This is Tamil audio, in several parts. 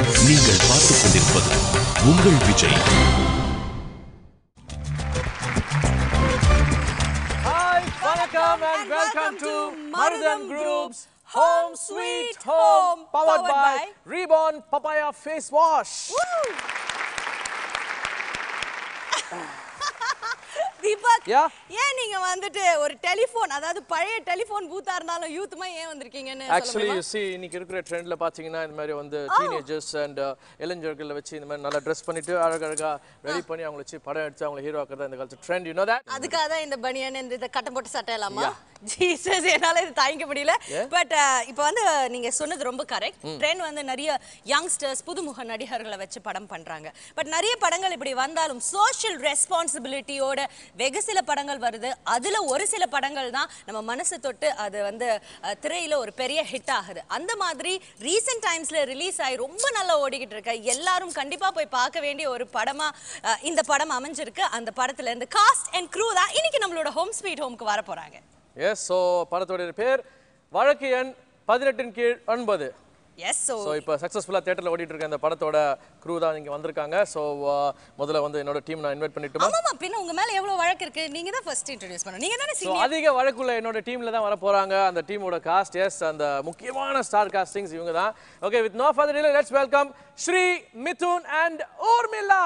நீங்கள் பார்த்துக் கொண்டிருப்பது உங்கள் Vijay Hi, Vanakkam and welcome to Marudan Group's Home Sweet Home, powered by Reborn Papaya Face Wash. Deepak Yeah? ஏன் நீங்க வந்துட்டு ஒரு டெலிபோன் அதாவது பழைய டெலிபோன் பூத்தா இருந்தாலும் யூத்துமா ஏன் வந்திருக்கீங்கன்னு சொல்ல ஆக்சுவலி முடியுமா? யூ சி இன்னைக்கு இருக்கிற ட்ரெண்ட்ல பாத்தீங்கன்னா இந்த மாதிரி வந்து டீனேஜர்ஸ் அண்ட் இளைஞர்களை வச்சு இந்த மாதிரி நல்லா ட்ரெஸ் பண்ணிட்டு அழகழகா ரெடி பண்ணி அவங்கள வச்சு படம் எடுத்து அவங்கள ஹீரோ ஆக்குறதா இந்த காலத்து ட்ரெண்ட் யூ நோ தட் அதுக்காக தான் இந்த பனியன் இந்த இதை கட்டம் போட்டு சட்டை இல்லாமா ஜீசஸ் என்னால இது தாங்கிக்க முடியல பட் இப்போ வந்து நீங்க சொன்னது ரொம்ப கரெக்ட் ட்ரெண்ட் வந்து நிறைய யங்ஸ்டர்ஸ் புதுமுக நடிகர்களை வச்சு படம் பண்றாங்க பட் நிறைய படங்கள் இப்படி வந்தாலும் சோஷியல் ரெஸ்பான்சிபிலிட்டியோட வெகு சில படங்கள் வருது அதுல ஒரு சில படங்கள் தான் நம்ம மனசு தொட்டு அது வந்து அஹ், திரையில ஒரு பெரிய ஹிட் ஆகுது அந்த மாதிரி ரீசெண்ட் டைம்ஸ்ல ரிலீஸ் ஆகி ரொம்ப நல்லா ஓடிக்கிட்டு இருக்க எல்லாரும் கண்டிப்பா போய் பார்க்க வேண்டிய ஒரு படமா அஹ், இந்த படம் அமைஞ்சிருக்கு அந்த படத்துல இருந்து காஸ்ட் அண்ட் க்ரூ தான் இன்னைக்கு நம்மளோட ஹோம் ஸ்வீட் ஹோம்க்கு வர போறாங்க எஸ் ஸோ படத்தோட பேர் வழக்கு எண் பதினெட்டின் கீழ் ஒன்பது எஸ் ஸோ ஸோ இப்போ சக்ஸஸ்ஃபுல்லாக தேட்டரில் ஓடிட்டு இருக்க இந்த படத்தோட க்ரூ தான் இங்கே வந்திருக்காங்க ஸோ முதல்ல வந்து என்னோட டீம் நான் இன்வைட் பண்ணிட்டுமா ஆமாமா பின்ன உங்க மேல எவ்வளவு வழக்கு இருக்கு நீங்க தான் ஃபர்ஸ்ட் இன்ட்ரோடியூஸ் பண்ணணும் நீங்க தானே ஸோ சீனியர் அதிக வழக்குள்ள என்னோட டீம்ல தான் வர போறாங்க அந்த டீமோட காஸ்ட் எஸ் அந்த முக்கியமான ஸ்டார் காஸ்டிங்ஸ் இவங்க தான் okay with no further delay let's welcome Sri Mithun and Urmila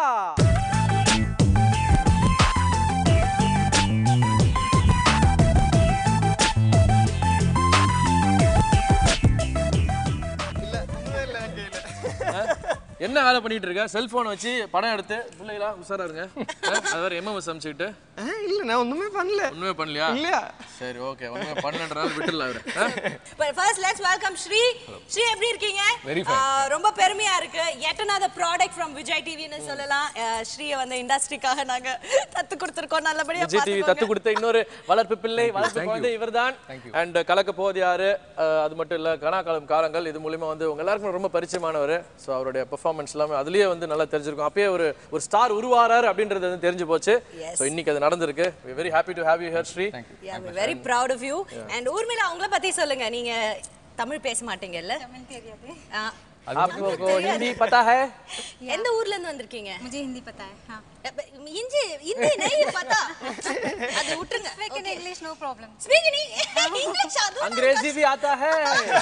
என்ன வேலை பண்ணிட்டு இருக்க செல்போன் வச்சு படம் எடுத்து பிள்ளைகளா உஷாரா இருங்க அஹ், அது வேற எம்எம்எஸ் அனுப்பிச்சுக்கிட்டு ஆ, இல்ல நான் ஒண்ணுமே பண்ணல ஒண்ணுமே பண்ணலையா இல்லையா? சரி ஓகே ஒண்ணுமே பண்ணலன்றாலும் விட்டுடலாம் அவரு அஹ்? But first let's welcome Sri Sri எப்படி இருக்கீங்க Very ஆ, ரொம்ப பெருமையா இருக்கு yet another product from Vijay டிவின்னு சொல்லலாம் அஹ், ஸ்ரீயை வந்து இண்டஸ்ட்ரிக்காக நாங்க தத்து கொடுத்துருக்கோம் நல்லபடியா விஜய் டிவி தத்து பார்த்துக்கோங்க. கொடுத்த இன்னொரு வளர்ப்பு பிள்ளை வளர்ப்பு குழந்தை இவர்தான் அண்ட் கலக்க போவது யாரு அஹ், அது மட்டும் இல்ல கனாக்காலம் காலங்கள் இது மூலியமா வந்து உங்க எல்லாருக்கும் ரொம்ப பரிச்சயமானவர் ஸோ அவருடைய பெர்ஃபார்மன்ஸ் எல்லாமே அதுலயே வந்து நல்லா தெரிஞ்சிருக்கும் அப்பயே ஒரு ஒரு ஸ்டார் உருவாராரு அப்படின்றது வந்து தெரிஞ்சு போச்சு Yes. ஸோ இன்னைக்கு அது நடந்திருக்கு very happy to have you here Sri Yeah, we're very proud of you. And Urmila உங்களை பத்தி சொல்லுங்க நீங்க தமிழ் பேச மாட்டீங்கல்ல ஆ, आपको हिंदी पता है எந்த ஊர்ல இருந்து வந்திருக்கீங்க मुझे हिंदी पता है हाँ அப்ப, இஞ்சி இந்தி நெய் பத்தா அது விட்டுருங்க speak in English no problem speak English அது अंग्रेजी भी आता है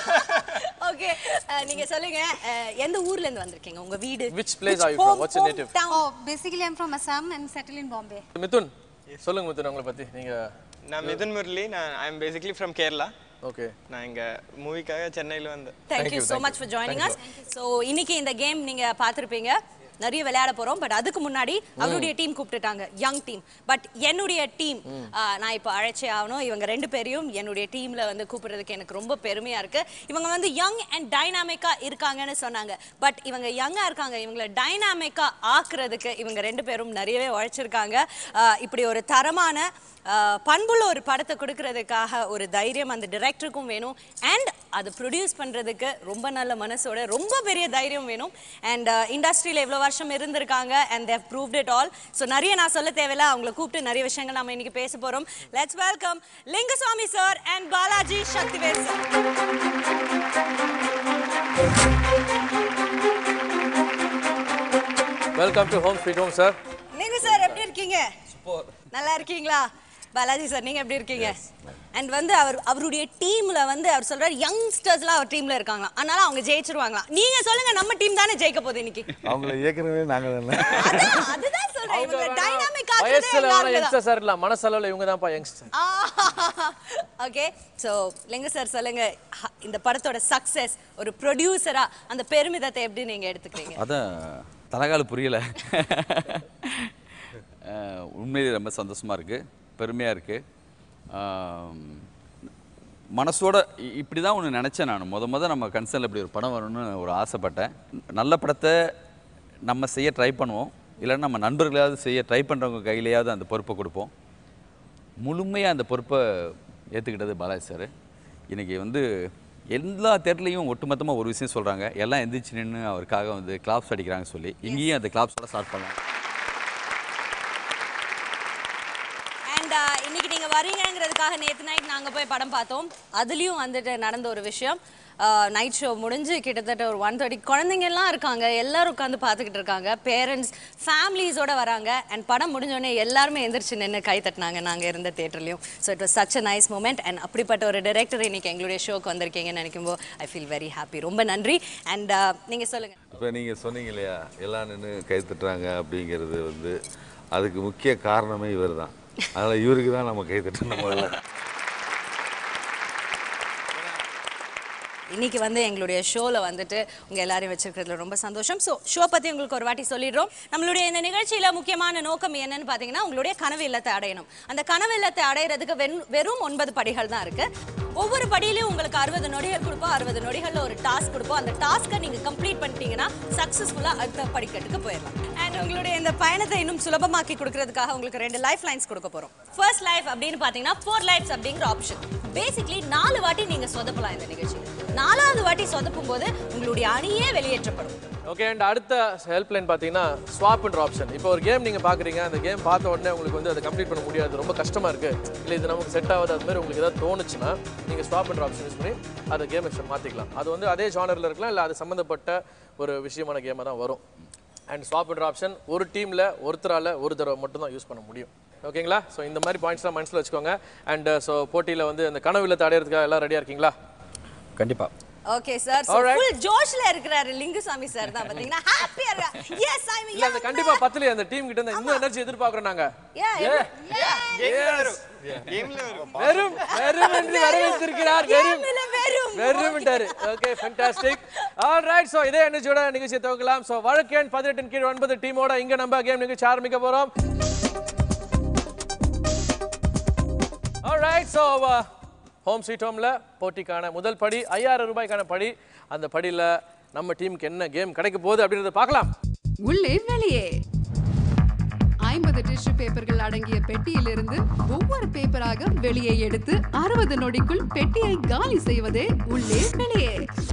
ஓகே நீங்க சொல்லுங்க அஹ், எந்த ஊர்ல இருந்து வந்திருக்கீங்க உங்க வீடு Which place Which are you from? home- What's your native? hometown? Oh, basically I'm from Assam and settled in Bombay. Mithun சொல்லுங்க மிதுன் உங்களை பத்தி நீங்க நான் மிதுன் முரளி நான் I am basically from Kerala okay நான் இங்க மூவிக்காக சென்னையில் வந்தேன் thank you so much for joining us so இன்னைக்கு இந்த கேம் நீங்க பார்த்திருப்பீங்க நிறைய விளையாட போறோம் பட் அதுக்கு முன்னாடி அவருடைய டீம் கூப்பிட்டுட்டாங்க யங் டீம் பட் என்னுடைய டீம் நான் இப்போ அழைச்சே ஆகணும் இவங்க ரெண்டு பேரையும் என்னுடைய டீம்ல வந்து கூப்பிடுறதுக்கு எனக்கு ரொம்ப பெருமையா இருக்கு இவங்க வந்து யங் அண்ட் டைனாமிக்கா இருக்காங்கன்னு சொன்னாங்க பட் இவங்க யங்கா இருக்காங்க இவங்களை டைனாமிக்கா ஆக்குறதுக்கு இவங்க ரெண்டு பேரும் நிறையவே உழைச்சிருக்காங்க ஆஹ் இப்படி ஒரு தரமான ஆஹ் பண்புள்ள ஒரு படத்தை கொடுக்கறதுக்காக ஒரு தைரியம் அந்த டிரெக்டருக்கும் வேணும் அண்ட் அது ப்ரொடியூஸ் பண்ணுறதுக்கு ரொம்ப நல்ல மனசோட ரொம்ப பெரிய தைரியம் வேணும் அண்ட் இண்டஸ்ட்ரியில் இவ்வளோ வருஷம் இருந்திருக்காங்க and they've proved it all so நிறைய நான் சொல்ல தேவையில்ல அவங்கள கூப்பிட்டு நிறைய விஷயங்கள் நம்ம இன்னைக்கு பேச போகிறோம் let's welcome Lingusamy sir and Balaji Sakthivel sir welcome to home sweet home sir நீங்க சார் எப்படி இருக்கீங்க நல்லா இருக்கீங்களா பாலாஜி சார் நீங்க எப்படி இருக்கீங்க அண்ட் வந்து அவர் அவருடைய டீம்ல வந்து அவர் சொல்றாரு யங்ஸ்டர்ஸ்லாம் அவர் டீம்ல இருக்காங்களாம் அதனால அவங்க ஜெயிச்சிருவாங்களாம் நீங்க சொல்லுங்க நம்ம டீம் தானே ஜெயிக்க போகுது இன்னைக்கு அவங்கள இயக்குறவே நாங்க தானே அதான், அதுதான் சொல்றேன் இவங்க டைனாமிக் வயசுல வேணா யங்ஸ்டர் சார் இல்ல மனசளவுல இவங்க தான்ப்பா youngster okay so Linga sir சொல்லுங்க ஹ, இந்த படத்தோட சக்சஸ் ஒரு ப்ரொடியூசரா அந்த பெருமிதத்தை எப்படி நீங்க எடுத்துக்கிறீங்க அதான் தலகால புரியல அஹ், உண்மையிலே ரொம்ப சந்தோஷமாக இருக்குது பெருமையாக இருக்குது மனசோட இ- இப்படி தான் ஒன்று நினச்சேன் நான் முத முத நம்ம கன்சர்னில் இப்படி ஒரு படம் வரும்னு ஒரு ஆசைப்பட்டேன் நல்ல படத்தை நம்ம செய்ய ட்ரை பண்ணுவோம் இல்லைன்னா நம்ம நண்பர்களாவது செய்ய ட்ரை பண்ணுறவங்க கையிலேயாவது அந்த பொறுப்பை கொடுப்போம் முழுமையாக அந்த பொறுப்பை ஏற்றுக்கிட்டது பாலாஜி சார் இன்றைக்கி வந்து எல்லா தேட்டர்லையும் ஒட்டுமொத்தமாக ஒரு விஷயம் சொல்கிறாங்க எல்லாம் எந்திரிச்சு நின்று அவருக்காக வந்து கிளாப்ஸ் அடிக்கிறாங்க சொல்லி இங்கேயும் அந்த கிளாப்ஸோட ஸ்டார்ட் பண்ணலாம் அண்ட் இன்னைக்கு நீங்க வரீங்கங்கிறதுக்காக நேத்து நைட் நாங்க போய் படம் பார்த்தோம் அதுலயும் வந்துட்டு நடந்த ஒரு விஷயம் நைட் ஷோ முடிஞ்சு கிட்டத்தட்ட ஒரு ஒன் தேர்ட்டி குழந்தைங்க எல்லாம் இருக்காங்க எல்லாரும் உட்காந்து பார்த்துக்கிட்டு இருக்காங்க பேரண்ட்ஸ் ஃபேமிலிஸோட வராங்க அண்ட் படம் முடிஞ்சோடனே எல்லாருமே எந்திரிச்சு நின்று கை தட்டினாங்க நாங்கள் இருந்த தேட்டர்லையும் so it was such a nice moment and அப்படிப்பட்ட ஒரு டைரக்டர் இன்னைக்கு எங்களுடைய ஷோக்கு வந்திருக்கீங்கன்னு நினைக்கும்போது ஐ ஃபீல் வெரி ஹாப்பி ரொம்ப நன்றி அண்ட் நீங்கள் சொல்லுங்கள் இப்போ நீங்கள் சொன்னீங்க இல்லையா எல்லாம் நின்று கை தட்டுறாங்க அப்படிங்கிறது வந்து அதுக்கு முக்கிய காரணமே இவர் தான் அதனால் இவருக்கு தான் நம்ம கை தட்டணும் முதல்ல இன்னைக்கு வந்து எங்களுடைய ஷோவில் வந்துட்டு உங்கள் எல்லாரையும் வச்சிருக்கிறதுல ரொம்ப சந்தோஷம் ஸோ ஷோ பற்றி உங்களுக்கு ஒரு வாட்டி சொல்லிடுறோம் நம்மளுடைய இந்த நிகழ்ச்சியில் முக்கியமான நோக்கம் என்னன்னு பார்த்தீங்கன்னா உங்களுடைய கனவு இல்லத்தை அடையணும் அந்த கனவு இல்லத்தை அடையிறதுக்கு வெறும் வெறும் ஒன்பது படிகள் தான் இருக்கு ஒவ்வொரு படியிலையும் உங்களுக்கு அறுபது நொடிகள் கொடுப்போம் அறுபது நொடிகளில் ஒரு டாஸ்க் கொடுப்போம் அந்த டாஸ்க்கை நீங்கள் கம்ப்ளீட் பண்ணிட்டீங்கன்னா சக்ஸஸ்ஃபுல்லாக அடுத்த படிக்கட்டுக்கு போயிடலாம் அண்ட் உங்களுடைய இந்த பயணத்தை இன்னும் சுலபமாக்கி கொடுக்கறதுக்காக உங்களுக்கு ரெண்டு லைஃப் லைன்ஸ் கொடுக்க போகிறோம் ஃபர்ஸ்ட் லைஃப் அப்படின்னு பார்த்தீங்கன்னா ஃபோர் லைஃப்ஸ் அப்படிங்கிற ஆப்ஷன் பேசிக்லி நாலு வாட்டி நீங்கள் சொதப்பலாம் இந்த நிகழ்ச்சியில் நாலாவது வாட்டி சொதப்பும் போது உங்களுடைய அணியே வெளியேற்றப்படும் ஓகே அண்ட் அடுத்த ஹெல்ப்லைன் பார்த்தீங்கன்னா ஸ்வாப்ன்ற ஆப்ஷன் இப்போ ஒரு கேம் நீங்கள் பார்க்குறீங்க அந்த கேம் பார்த்த உடனே உங்களுக்கு வந்து அதை கம்ப்ளீட் பண்ண முடியாது ரொம்ப கஷ்டமாக இருக்குது இல்லை இது நமக்கு செட் ஆகாது அது மாதிரி உங்களுக்கு ஏதாவது தோணுச்சுன்னா நீங்கள் ஸ்வாப்ன்ற ஆப்ஷன் யூஸ் பண்ணி அந்த கேமை மாற்றிக்கலாம் அது வந்து அதே ஜானரில் இருக்கலாம் இல்லை அது சம்மந்தப்பட்ட ஒரு விஷயமான கேமாக தான் வரும் அண்ட் ஸ்வாப்ன்ற ஆப்ஷன் ஒரு டீமில் ஒருத்தரால் ஒரு தடவை மட்டும் தான் யூஸ் பண்ண முடியும் ஓகேங்களா ஸோ இந்த மாதிரி பாயிண்ட்ஸ்லாம் மனசில் வச்சுக்கோங்க அண்ட் ஸோ போட்டியில் வந்து அந்த கனவு இல்லத்தை அடையிறதுக்காக எல்லாம் ரெடியாக இருக்கீங்களா கண்டிப்பாக ஓகே சார் Alright. ஃபுல் ஜோஷ்ல இருக்கிறாரு லிங்குசாமி சார் தான் பாத்தீங்கன்னா ஹாப்பியா எஸ் ஐ இல்ல அந்த கண்டிப்பா பத்தலையே அந்த டீம் கிட்ட இருந்து இன்னும் எனர்ஜி எதிர்பார்க்கறோம் நாங்க கேம்ல வரும் வெறும் வெறும் என்று வரவேற்றிருக்கிறார் வெறும் வெறும் வெறும்ட்டாரு okay fantastic all right so இதே எனர்ஜியோட நிகழ்ச்சியை துவக்கலாம் ஸோ வழக்கு எண் பதினெட்டின் கீழ் ஒன்பது டீமோட இங்க நம்ம கேம் நிகழ்ச்சி ஆரம்பிக்க போறோம் all right so home sweet ஹோம்ல போட்டிக்கான முதல் படி ஐயாயிரம் ரூபாய்க்கான படி அந்த படியில நம்ம டீமுக்கு என்ன கேம் கிடைக்க போகுது அப்படின்றத பார்க்கலாம் உள்ளே வெளியே ஐம்பது டிஷ்யூ பேப்பர்கள் அடங்கிய பெட்டியிலிருந்து ஒவ்வொரு பேப்பராக வெளியே எடுத்து அறுபது நொடிக்குள் பெட்டியை காலி செய்வதே உள்ளே வெளியே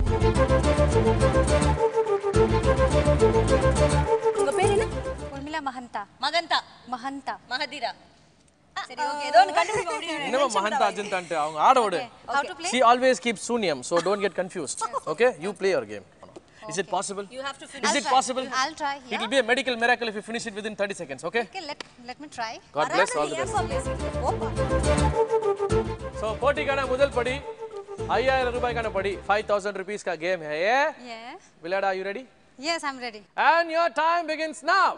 உங்க பேர் என்ன Urmila Mahanta. மகந்தா Mahanta. மகதிரா சரி ஓகே ஏதோ ஒன்று கண்டுபிடிக்க முடியும் என்னமா மஹந்தா அஜந்தான்ட்டு அவங்க ஆட விடு How to play? She always keeps Sunyam, so don't get confused. Okay? You play your game. Is it possible? You have to Is finish. it possible? I'll try, It yeah. will be a medical miracle if you finish it within 30 seconds, okay? Okay, let, let me try. God bless all the best. So, போட்டிக்கான முதல் படி ஐயாயிரம் ரூபாய்க்கான படி ஃபைவ் தௌசண்ட் ருபீஸ் கா கேம் है ये Yeah. விளையாடா you ready Yes, I'm ready. And your time begins now.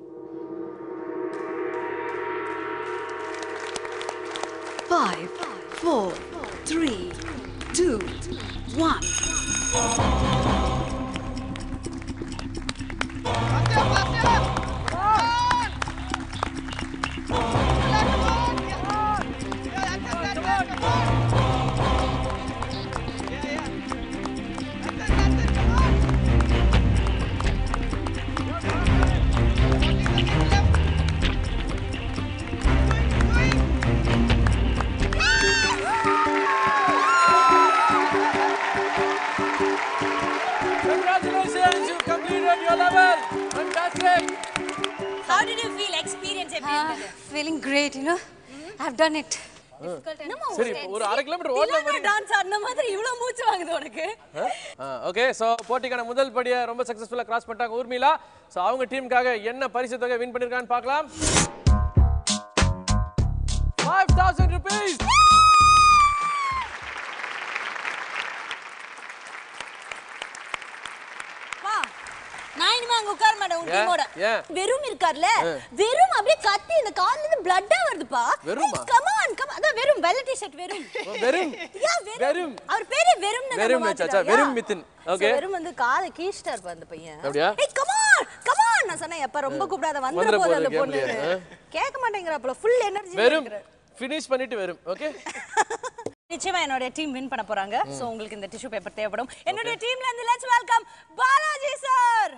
Five, four, three, two, one. Congratulations, you completed your level. Fantastic. How did you feel? Experience எப்படி Uh, இருந்தது? feeling great, you know. I've done it. சரி இப்போ ஒரு அரை கிலோமீட்டர் ஓடல மாதிரி டான்ஸ் அந்த மாதிரி இவ்வளவு மூச்சு வாங்குது உனக்கு ஓகே ஸோ போட்டிக்கான முதல் படியை ரொம்ப சக்ஸஸ்ஃபுல்லாக கிராஸ் பண்ணிட்டாங்க ஊர்மிளா ஸோ அவங்க டீமுக்காக என்ன பரிசு தொகை வின் பண்ணிருக்கான்னு பார்க்கலாம் ஃபைவ் தௌசண்ட் ருபீஸ் வா நான் இனிமே அங்க உட்கார மாட்டேன் உன் ஏன்? டீமோட ஏன்? வெறும் இருக்கார்ல வெறும் அப்படியே கத்தி இந்த கால்ல இருந்து பிளட்டா வருதுப்பா வெறுமா? கம் ஆன் கம் அதான் வெறும் வெள்ளை டி-ஷர்ட் வெறும் வெறும் யா வெறும். வெறும் அவர் பேரே வெறும் வெறும் வச்சாச்சா? வெறும் மிதுன். Okay. வெறும் வந்து காதை கீழ்ச்சிட்டார் பா அந்த பையன் அப்படியா? ஏய் கம் ஆன் கம் ஆன் நான் சொன்னேன் எப்ப ரொம்ப கூப்பிடாத வந்துற வந்துட போகுது போகுது அந்த பொண்ணு கேம்லயே, கேட்க மாட்டேங்கிறாப்ல ஃபுல் எனர்ஜி வெறும் ஃபினிஷ் பண்ணிட்டு வெறும் ஓகே நிச்சயமா என்னோட டீம் வின் பண்ண போறாங்க சோ உங்களுக்கு இந்த டிஷ்யூ பேப்பர் தேவைப்படும் என்னோட டீம்ல இருந்து let's welcome Balaji sir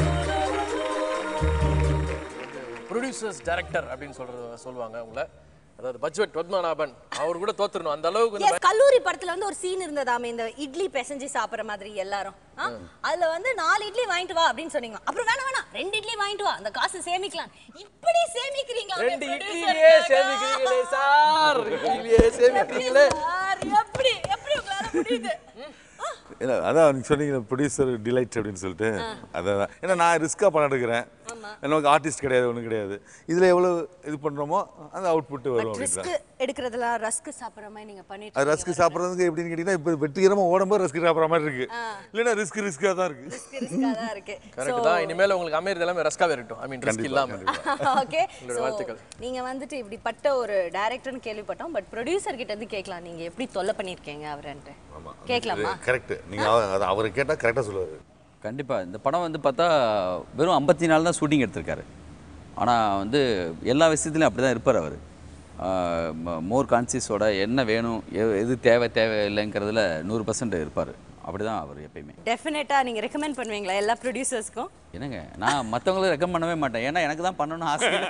producers director அப்படின்னு சொல்றது சொல்லுவாங்க உங்களை அதாவது பட்ஜெட் பத்மநாபன் அவர் கூட தோத்துறணும் அந்த அளவுக்கு வந்து Yes, கல்லூரி படத்துல வந்து ஒரு சீன் இருந்ததாமே இந்த இட்லி பிசைஞ்சு சாப்பிடுற மாதிரி எல்லாரும் ஆ? அதுல வந்து நாலு இட்லி வாங்கிட்டு வா அப்படின்னு சொன்னீங்க அப்புறம் வேணாம் வேணாம் ரெண்டு இட்லி வாங்கிட்டு வா அந்த காசு சேமிக்கலாம் இப்படி சேமிக்கிறீங்களா ரெண்டு இட்லியே சேமிக்கிறீங்களே சார் இட்லியே சேமிக்கிறீங்களே சார் எப்படி எப்படி உங்களால முடியுது இல்லை அதான் நீங்கள் சொன்னீங்க ப்ரொடியூசர் டிலைட் அப்படின்னு சொல்லிட்டு அதான் ஏன்னா நான் ரிஸ்க்காக படம் எடுக்கிறேன் நமக்கு ஆர்டிஸ்ட் கிடையாது ஒன்றும் கிடையாது இதில் எவ்வளோ இது பண்ணுறோமோ அந்த அவுட்புட் வரும் பட் அப்படின்னு ரிஸ்க் எடுக்கிறதுலாம் ரஸ்க் சாப்பிடுற மாதிரி நீங்க பண்ணிட்டு அது ரஸ்க் சாப்பிட்றதுக்கு எப்படின்னு கேட்டிங்கன்னா இப்போ வெற்றிகரமாக ஓடும்போது ரஸ்க் சாப்பிட்ற மாதிரி இருக்கு இல்லைன்னா ரிஸ்க் ரிஸ்க்காக தான் இருக்கு ரிஸ்கா தான் இருக்கு கரெக்ட் தான் இனிமேல் உங்களுக்கு அமையறது எல்லாமே ரஸ்காவே இருக்கட்டும் ஐ மீன் ரிஸ்க் இல்லாம ஓகே உங்களோட வாழ்த்துக்கள். நீங்க வந்துட்டு இப்படிப்பட்ட ஒரு டைரக்டர்னு கேள்விப்பட்டோம் பட் ப்ரொடியூசர் கிட்ட இருந்து கேட்கலாம் நீங்க எப்படி தொல்லை பண்ணிருக்கீங்க அவரன்ட்டு கேட்கலாமா கரெக்ட் நீங்கள் அதை அவர் கேட்டால் கரெக்டாக சொல்லுவார் கண்டிப்பாக இந்த படம் வந்து பார்த்தா வெறும் ஐம்பத்தி நாலு தான் ஷூட்டிங் எடுத்திருக்காரு ஆனால் வந்து எல்லா விஷயத்துலையும் அப்படி தான் இருப்பார் அவர் மோர் கான்சியஸோட என்ன வேணும் எ- எது தேவை தேவை இல்லைங்கிறதுல நூறு பர்சன்ட் இருப்பார் அப்படி தான் அவர் எப்பயுமே டெஃபினட்டா நீங்க ரெக்கமெண்ட் பண்ணுவீங்களா எல்லா ப்ரொடியூசர்ஸ்க்கும் என்னங்க நான் மற்றவங்களை ரெக்கமெண்ட் பண்ணவே மாட்டேன் ஏன்னா எனக்கு தான் பண்ணணும்னு ஆசை இல்லை.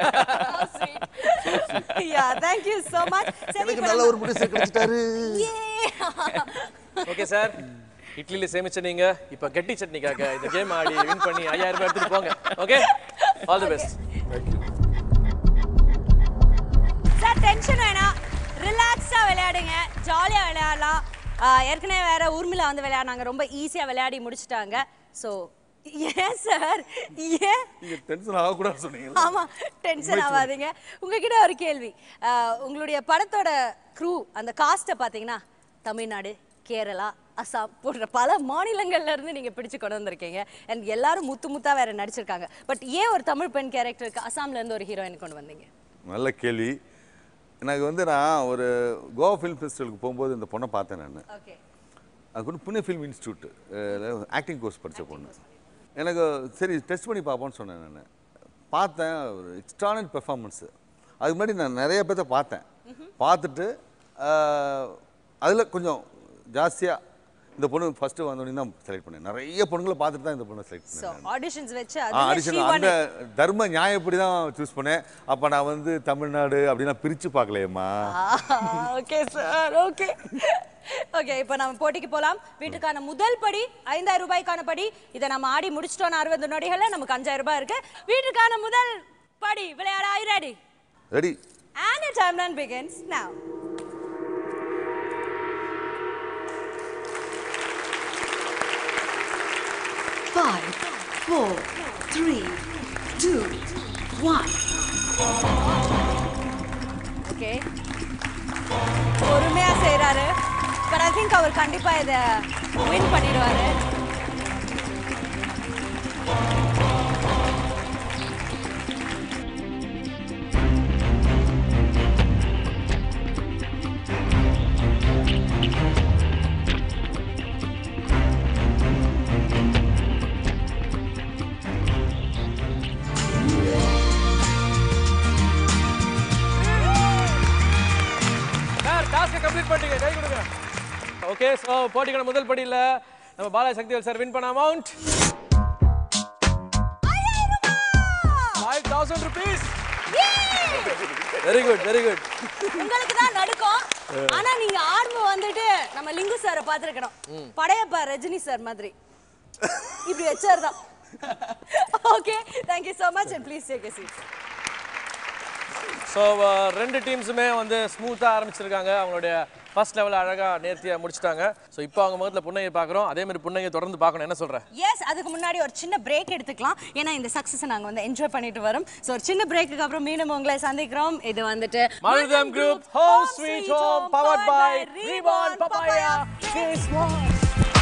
யா thank you so much சரி எனக்கு இப்ப நல்ல நம்ம- ஒரு ப்ரொடியூசர் கிடைச்சிட்டாரு Yeah. ஓகே சார் இட்லியில சேமிச்ச நீங்க இப்ப கெட்டி சட்னிக்காக இந்த கேம் ஆடி வின் பண்ணி ஐயாயிரம் ரூபாய் எடுத்துட்டு போங்க okay all the best sir tension வேணாம் ரிலாக்ஸாக விளையாடுங்க ஜாலியாக விளையாடலாம் ஆஹ் ஏற்கனவே வேற ஊர்மிளா வந்து விளையாடினாங்க ரொம்ப ஈஸியாக விளையாடி முடிச்சிட்டாங்க ஸோ ஏன் சார் ஏன் நீங்கள் டென்ஷன் ஆகக்கூடாது சொன்னீங்க ஆமா டென்ஷன் ஆகாதீங்க உங்ககிட்ட ஒரு கேள்வி ஆஹ் உங்களுடைய படத்தோட க்ரூ அந்த காஸ்ட்டை பார்த்தீங்கன்னா தமிழ்நாடு கேரளா அசாம் போன்ற பல மாநிலங்கள்ல இருந்து நீங்க பிடிச்சு கொண்டு வந்திருக்கீங்க அண்ட் எல்லாரும் முத்து முத்தா வேற நடிச்சிருக்காங்க பட் ஏன் ஒரு தமிழ் பெண் கேரக்டருக்கு அசாம்ல இருந்து ஒரு ஹீரோயின் கொண்டு வந்தீங்க நல்ல கேள்வி எனக்கு வந்து நான் ஒரு கோவா ஃபிலிம் ஃபெஸ்டிவலுக்கு போகும்போது இந்த பொண்ணை பார்த்தேன் நான் ஓகே அது கொண்டு Pune film institute acting course படித்த பொண்ணு எனக்கு சரி டெஸ்ட் பண்ணி பார்ப்போம்னு சொன்னேன் நான் பார்த்தேன் ஒரு எக்ஸ்ட்ரானட் பெர்ஃபார்மன்ஸு அதுக்கு முன்னாடி நான் நிறைய பேர்த்த பார்த்தேன் பார்த்துட்டு அதில் கொஞ்சம் ஜாஸ்தியாக இந்த பொண்ணு ஃபஸ்ட்டு வந்தோடனே தான் செலக்ட் பண்ணேன் நிறைய பொண்ணுங்களை பார்த்துட்டு தான் இந்த பொண்ணை செலக்ட் ஸோ பண்ணேன் ஆடிஷன்ஸ் வச்சு ஆடிஷன் அந்த தர்ம நியாயப்படி தான் சூஸ் பண்ணேன் அப்போ நான் வந்து தமிழ்நாடு அப்படிலாம் பிரித்து பார்க்கலையேம்மா ஓகே சார் ஓகே ஓகே இப்போ நம்ம போட்டிக்கு போலாம் வீட்டுக்கான முதல் படி ஐந்தாயிரம் ரூபாய்க்கான படி இதை நம்ம ஆடி முடிச்சிட்டோம் அறுபது நொடிகள்ல நமக்கு அஞ்சாயிரம் ரூபாய் இருக்கு வீட்டுக்கான முதல் படி விளையாட I ready ready And the timeline begins now. Five, four, three, two, one. Okay பொறுமையா செய்றாரு பட் ஐ திங்க் அவர் கண்டிப்பா இத வின் பண்ணிடுவாரு சார் டாஸ்க்கை கம்ப்ளீட் பண்ணிட்டீங்க கை கொடுங்க ஓகே ஸோ போட்டிக்கான முதல் படியில் நம்ம பாலா சக்திவேல் சார் வின் பண்ண amount five thousand rupees very good very good உங்களுக்கு தான் நடுக்கும் ஆனா நீங்க ஆர்வம் வந்துட்டு நம்ம லிங்கு சாரை பார்த்திருக்கணும் படையப்பா ரஜினி சார் மாதிரி இப்படி வச்சார் தான் okay thank you so much and please take a seat so ரெண்டு டீம்ஸுமே வந்து ஸ்மூத்தாக ஆரம்பிச்சிருக்காங்க அவங்களுடைய ஃபர்ஸ்ட் லெவலில் அழகாக நேர்த்தியாக முடிச்சிட்டாங்க ஸோ இப்போ அவங்க முகத்தில் புன்னகை பார்க்குறோம் அதே மாதிரி புன்னகை தொடர்ந்து பார்க்கணும் என்ன சொல்கிறேன் எஸ் அதுக்கு முன்னாடி ஒரு சின்ன பிரேக் எடுத்துக்கலாம் ஏன்னா இந்த சக்ஸஸை நாங்கள் வந்து என்ஜாய் பண்ணிட்டு வரோம் ஸோ ஒரு சின்ன பிரேக்குக்கு அப்புறம் மீண்டும் உங்களை சந்திக்கிறோம் இது வந்துட்டு Marutham group home sweet home powered by reborn papaya face wash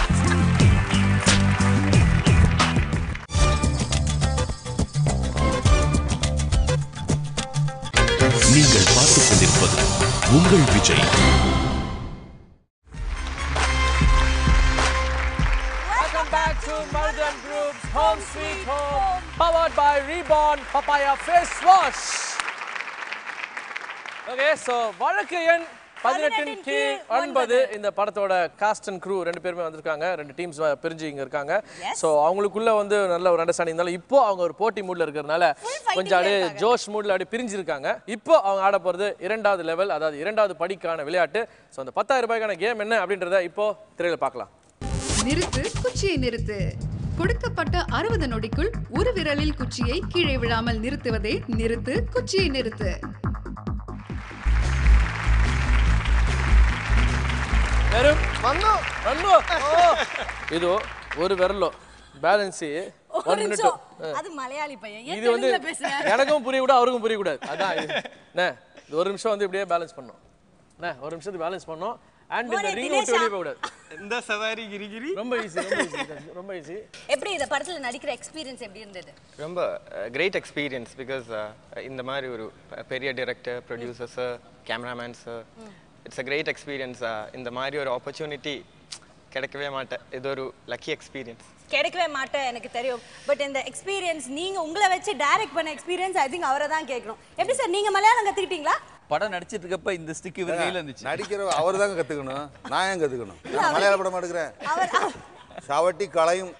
நீங்கள் பார்த்துக் கொண்டிருப்பது உங்கள் Vijay Welcome back to Mardam Group's Home Sweet Home, powered by Reborn Papaya Face Wash. Okay so வழக்கு எண் பதினெட்டின் கீழ் ஒன்பது இந்த படத்தோட காஸ்ட் அண்ட் க்ரூ ரெண்டு பேருமே வந்திருக்காங்க ரெண்டு டீம்ஸ் பிரிஞ்சு இங்க இருக்காங்க ஸோ அவங்களுக்குள்ள வந்து நல்ல ஒரு அண்டர்ஸ்டாண்டிங் இருந்தாலும் இப்போ அவங்க ஒரு போட்டி மூட்ல இருக்கிறதுனால கொஞ்சம் அப்படியே ஜோஷ் மூட்ல அப்படியே பிரிஞ்சிருக்காங்க இப்போ அவங்க ஆட போறது இரண்டாவது லெவல் அதாவது இரண்டாவது படிக்கான விளையாட்டு ஸோ அந்த பத்தாயிரம் ரூபாய்க்கான கேம் என்ன அப்படின்றத இப்போ திரையில பார்க்கலாம் நிறுத்து குச்சியை நிறுத்து கொடுக்கப்பட்ட அறுபது நொடிக்குள் ஒரு விரலில் குச்சியை கீழே விழாமல் நிறுத்துவதே நிறுத்து குச்சியை நிறுத்து வெறும் வந்தோ வந்தோ இது ஒரு விரலோ பேலன்ஸ் ஒரு ஒன் மினிட் நிமிஷம் அது மலையாளி பையன் ஏன் இது வந்து தெலுங்குல பேசுற எனக்கும் புரியக்கூடாது அவருக்கும் புரியக்கூடாது அதான் இது. அண்ணே, இது ஒரு நிமிஷம் வந்து இப்படியே பேலன்ஸ் பண்ணோம் அண்ணே, ஒரு நிமிஷத்துக்கு பேலன்ஸ் பண்ணோம் அண்ட் இந்த மோனே, ரிங் விட்டு தினேஷா. வெளியே போக கூடாது இந்த சவாரி கிரிகிரி ரொம்ப ஈஸி ரொம்ப ஈஸி ரொம்ப ஈஸி எப்படி இந்த படத்துல நடிக்கிற எக்ஸ்பீரியன்ஸ் எப்படி இருந்தது ரொம்ப கிரேட் எக்ஸ்பீரியன்ஸ் பிகாஸ் இந்த மாதிரி ஒரு ப- பெரிய director producers cameramans it's a great experience இந்த மாதிரி ஒரு ஆப்பர்ச்சுனிட்டி கிடைக்கவே மாட்டேன் இது ஒரு லக்கி எக்ஸ்பீரியன்ஸ் கிடைக்கவே மாட்டேன் எனக்கு தெரியும் பட் இந்த எக்ஸ்பீரியன்ஸ் நீங்க உங்களை வச்சு டைரக்ட் பண்ண எக்ஸ்பீரியன்ஸ் ஐ திங்க் அவரை தான் கேட்கணும் எப்படி சார் நீங்க மலையாளம் கத்துக்கிட்டீங்களா படம் நடிச்சிட்டு இருக்கப்ப இந்த ஸ்டிக் இவர் கையில இருந்துச்சு நடிக்கிற அவர் தாங்க கற்றுக்கணும் நான் ஏன் கற்றுக்கணும் நான் மலையாள படம் எடுக்கிறேன் அவர் அவர்- சவட்டி களையும்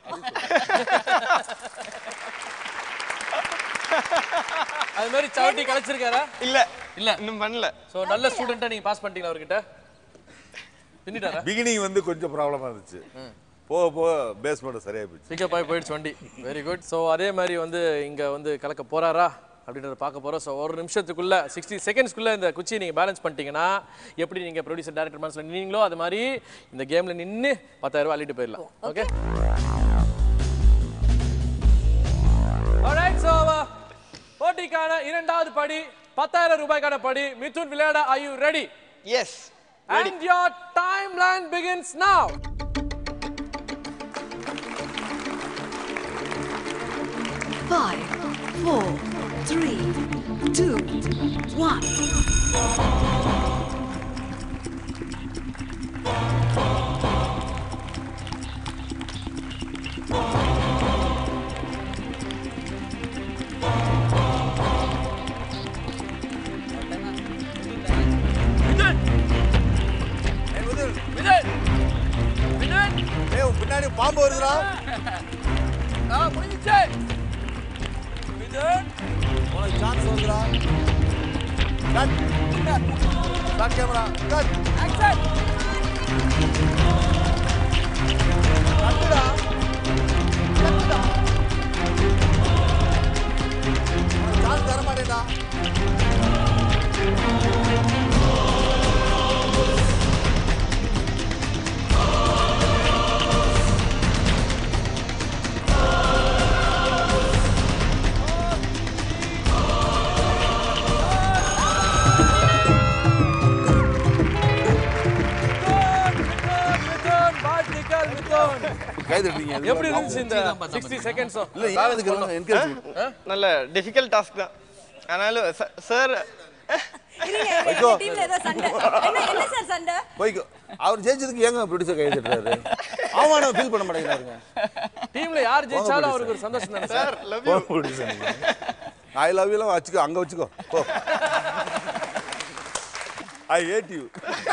அது மாதிரி சவட்டி கலைச்சிருக்காரா இல்ல இல்ல. இன்னும் பண்ணல ஸோ நல்ல ஸ்டூடெண்ட்டாக நீங்க பாஸ் பண்ணிட்டீங்களா அவர்கிட்ட பின்னிட்டாரா பிகினிங் வந்து கொஞ்சம் ப்ராப்ளமாக இருந்துச்சு போக போக பேஸ் மட்டும் சரியாக போச்சு பிக்கப் ஆகி போயிடுச்சு வண்டி வெரி குட் ஸோ அதே மாதிரி வந்து இங்க வந்து கலக்க போறாரா அப்படின்றத பார்க்க போறோம் ஸோ ஒரு நிமிஷத்துக்குள்ள சிக்ஸ்டி செகண்ட்ஸ்க்குள்ள இந்த குச்சியை நீங்க பேலன்ஸ் பண்ணிட்டீங்கன்னா எப்படி நீங்க ப்ரொடியூசர் டேரக்டர் மனசுல நின்னீங்களோ அது மாதிரி இந்த கேம்ல நின்னு பத்தாயிரம் ரூபாய் அள்ளிட்டு போயிடலாம் ஓகே Alright, so, uh, போட்டிக்கான இரண்டாவது படி பத்தாயிரம் ரூபாய்க்கான படி மிதுன் விளையாட are you ready yes and your timeline begins now Five, four, three, two, one. Vijay Vijay ஏய் பின்னாடி பாம்பு வருதுடா ஆ முடிஞ்சிச்சு விஜய் உனக்கு சான்ஸ் வருதுடா cut cut camera cut action கட்டுடா கட்டுடா உனக்கு சான்ஸ் தர மாட்டேன்டா வாழ்த்துக்கள் மிதுன் கை தட்டுறீங்க எப்படி இருந்துச்சு இந்த 60 செகண்ட்ஸும் இல்ல ஏன் அதுக்கு என்கரேஜ் நல்ல டிஃபிகல்ட் டாஸ்க் தான் ஆனாலும் சார் இருங்க எங்க டீம்ல ஏதோ சண்டை என்ன என்ன சார் சண்டை போய்க்கோ அவர் ஜெயிச்சதுக்கு ஏங்க ப்ரொடியூசர் கை தட்டுறாரு அவமான ஃபீல் பண்ண மாட்டேங்கிறாருங்க டீம்ல யார் ஜெயிச்சாலும் அவருக்கு ஒரு சந்தோஷம் தானே sir love you producer I love யூலாம் வச்சுக்கோ அங்க வச்சுக்கோ போ I hate you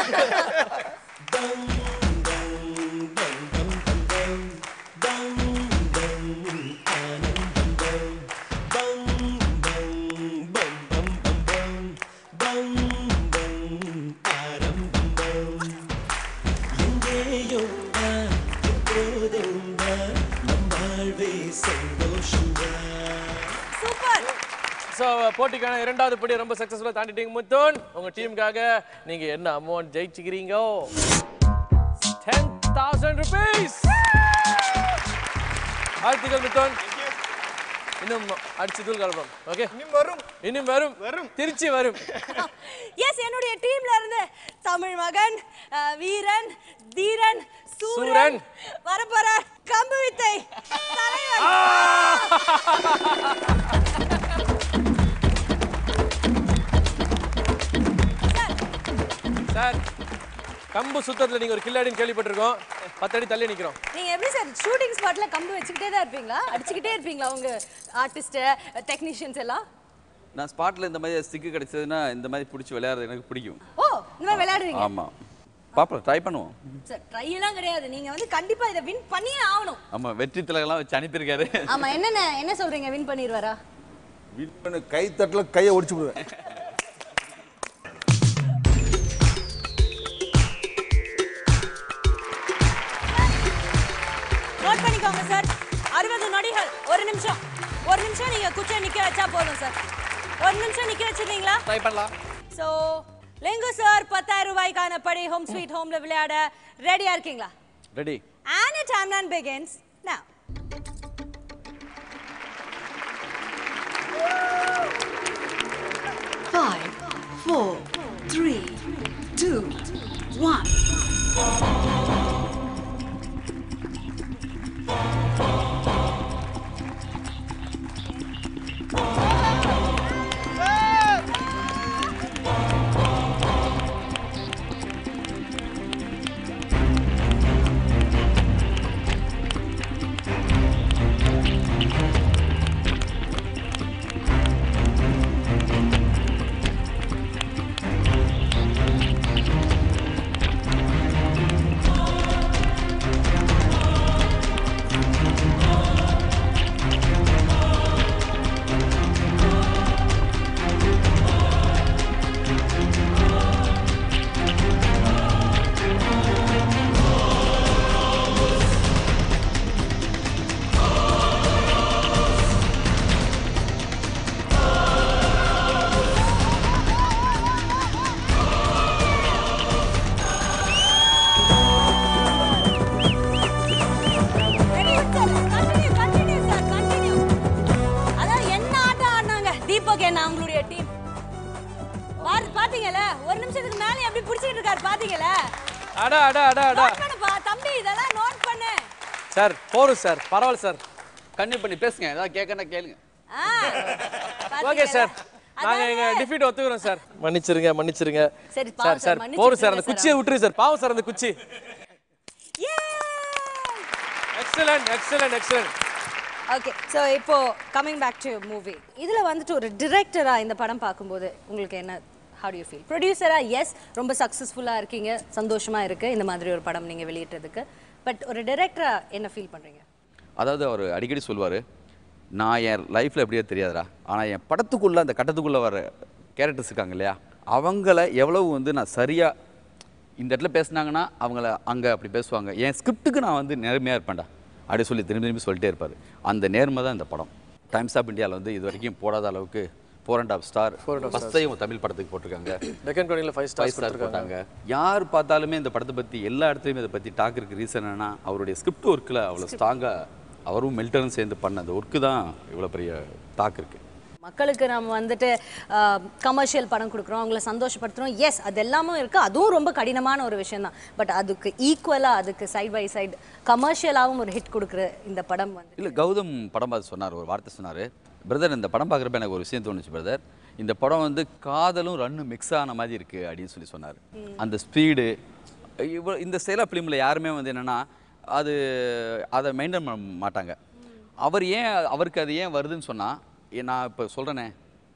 super so போட்டிக்கான இரண்டாவது படி ரொம்ப சக்ஸஸ்ஃபுல்லாக தாண்டிட்டீங்க முத்தோன் உங்க டீமுக்காக நீங்க என்ன அமௌண்ட் ஜெயிச்சுக்கிறீங்க டென் தௌசண்ட் ருபீஸ் வாழ்த்துக்கள் முத்தோன் இன்னும் அடிச்சு தூள் கலப்போம் ஓகே இன்னும் வரும் இன்னும் வரும் வரும். திருச்சி வரும் எஸ் என்னுடைய டீம்ல இருந்து தமிழ் மகன் அஹ், வீரன் தீரன் சூரன் சூரன். வரப்போற கம்பு வித்தை தலைவன் சார் கம்பு சுத்தத்துல நீங்க ஒரு கில்லாடின்னு கேள்விப்பட்டிருக்கோம் பத்தடி தள்ளி நிக்கிறோம் நீங்க எப்படி சார் ஷூட்டிங் ஸ்பாட்ல கம்பு வச்சுக்கிட்டே தான் இருப்பீங்களா அடிச்சுக்கிட்டே இருப்பீங்களா உங்க ஆர்டிஸ்ட் டெக்னீஷியன்ஸ் எல்லாம் நான் ஸ்பாட்டில் இந்த மாதிரி ஸ்டிக்கு கிடைச்சதுன்னா இந்த மாதிரி பிடிச்சி விளையாடுறது எனக்கு பிடிக்கும் ஓ இந்த மாதிரி விளையாடுறீங்க ஆமாம் பார்ப்போம் ட்ரை பண்ணுவோம் சார் ட்ரை எல்லாம் கிடையாது நீங்க வந்து கண்டிப்பா இதை வின் பண்ணியே ஆகணும் ஆமாம் வெற்றி திலகெல்லாம் வச்சு அனுப்பியிருக்காரு ஆமா என்னென்ன என்ன சொல்றீங்க வின் பண்ணிடுவாரா வின் பண்ண கை தட்டில் கையை ஒடிச்சு விடுவேன் நோட் பண்ணிக்கோங்க சார் அறுபது நொடிகள் ஒரு நிமிஷம் ஒரு நிமிஷம் நீங்க குச்சை நிக்க வச்சா போதும் சார் ஒரு நிமிஷம் நிக்க வச்சிருந்தீங்களா ட்ரை பண்ணலாம் சோ லெங்கு சார் பத்தாயிரம் ரூபாய்க்கான படி ஹோம் ஸ்வீட் ஹோம்ல விளையாட ரெடியா இருக்கீங்களா ready And a timeline begins now. Five, four, three, two, one. Very good, sir. Continue, continue, sir. Continue. அதாவது என்ன ஆட்டம் ஆடினாங்க தீபக் என்ன அவங்களுடைய டீம் பாத்தீங்கல்ல ஒரு நிமிஷத்துக்கு மேல எப்படி புடிச்சிட்டு இருக்காரு பாத்தீங்கல்ல அடா அடா அடா அடா நோட் பண்ணுப்பா தம்பி இதெல்லாம் நோட் பண்ணு சார் போதும் சார் பரவாயில்ல சார் கன்னியூ பண்ணி பேசுங்க ஏதாவது கேட்கணும் கேளுங்க ஆ, ஓகே பாத்தீங்கல்ல? சார் நாங்க அதாவது- எங்க டிஃபீட் ஒத்துக்கிறோம் சார் மன்னிச்சிருங்க மன்னிச்சிருங்க சரி, சார் பாவம் சார், சார் மன்னிச்சு போதும் சார் அந்த விட்டுருங்க குச்சியை சார். விட்டுரு சார் பாவம் சார் அந்த குச்சி Yay! Excellent excellent excellent okay so இப்போ கமிங் பேக் டு மூவி இதுல வந்துட்டு ஒரு டிரெக்டரா இந்த படம் பார்க்கும்போது உங்களுக்கு என்ன how do you ஃபீல் ப்ரொடியூசரா எஸ் ரொம்ப சக்ஸஸ்ஃபுல்லா இருக்கீங்க சந்தோஷமா இருக்கு இந்த மாதிரி ஒரு படம் நீங்க வெளியிட்டதுக்கு பட் ஒரு டிரெக்டரா என்ன ஃபீல் பண்றீங்க அதாவது அவர் அடிக்கடி சொல்லுவார் நான் என் லைஃப்பில் எப்படியோ தெரியாதுடா ஆனால் என் படத்துக்குள்ளே அந்த கட்டத்துக்குள்ளே வர கேரக்டர்ஸ் இருக்காங்க இல்லையா அவங்கள எவ்வளவு வந்து நான் சரியாக இந்த இடத்துல பேசுனாங்கன்னா அவங்கள அங்கே அப்படி பேசுவாங்க என் ஸ்கிரிப்டுக்கு நான் வந்து நேர்மையாக இருப்பேன்டா அப்படி சொல்லி திரும்பி திரும்பி சொல்லிட்டே இருப்பார் அந்த நேர்மை தான் இந்த படம் டைம்ஸ் ஆஃப் இந்தியாவில் வந்து இது வரைக்கும் போடாத அளவுக்கு four and half star first time Tamil படத்துக்கு போட்டிருக்காங்க டெக்கன் டுவெண்ட்டில ஃபைவ் ஃபைவ் ஸ்டார்ஸ் ஸ்டார் போட்டாங்க யார் பார்த்தாலுமே இந்த படத்தை பற்றி எல்லா இடத்துலையுமே இதை பற்றி டாக் இருக்கு ரீசன் என்னன்னா அவருடைய ஸ்கிரிப்ட் ஒர்க்கில் அவ்வளோ ஸ்ட்ராங்காக அவரும் மெல்டனும் சேர்ந்து பண்ண அந்த ஒர்க்கு தான் இவ்வளோ பெரிய டாக் இருக்குது மக்களுக்கு நம்ம வந்துட்டு கமர்ஷியல் படம் கொடுக்குறோம் அவங்கள சந்தோஷப்படுத்துறோம் எஸ் அது எல்லாமும் இருக்கு அதுவும் ரொம்ப கடினமான ஒரு விஷயம் தான் பட் அதுக்கு ஈக்குவலா அதுக்கு சைட் பை சைடு கமர்ஷியலாகவும் ஒரு ஹிட் கொடுக்குற இந்த படம் வந்து இல்லை கௌதம் படம் பார்த்து சொன்னார் ஒரு வார்த்தை சொன்னார் பிரதர் இந்த படம் பார்க்குறப்ப எனக்கு ஒரு விஷயம் தோணுச்சு பிரதர் இந்த படம் வந்து காதலும் ரன்னும் மிக்ஸ் ஆன மாதிரி இருக்குது அப்படின்னு சொல்லி சொன்னார் அந்த ஸ்பீடு இவ்வளோ இந்த ஸ்டைலாக ஃபிலிமில் யாருமே வந்து என்னென்னா அது அதை மெயின்டைன் பண்ண மாட்டாங்க அவர் ஏன் அவருக்கு அது ஏன் வருதுன்னு சொன்னால் நான் இப்போ சொல்கிறேனே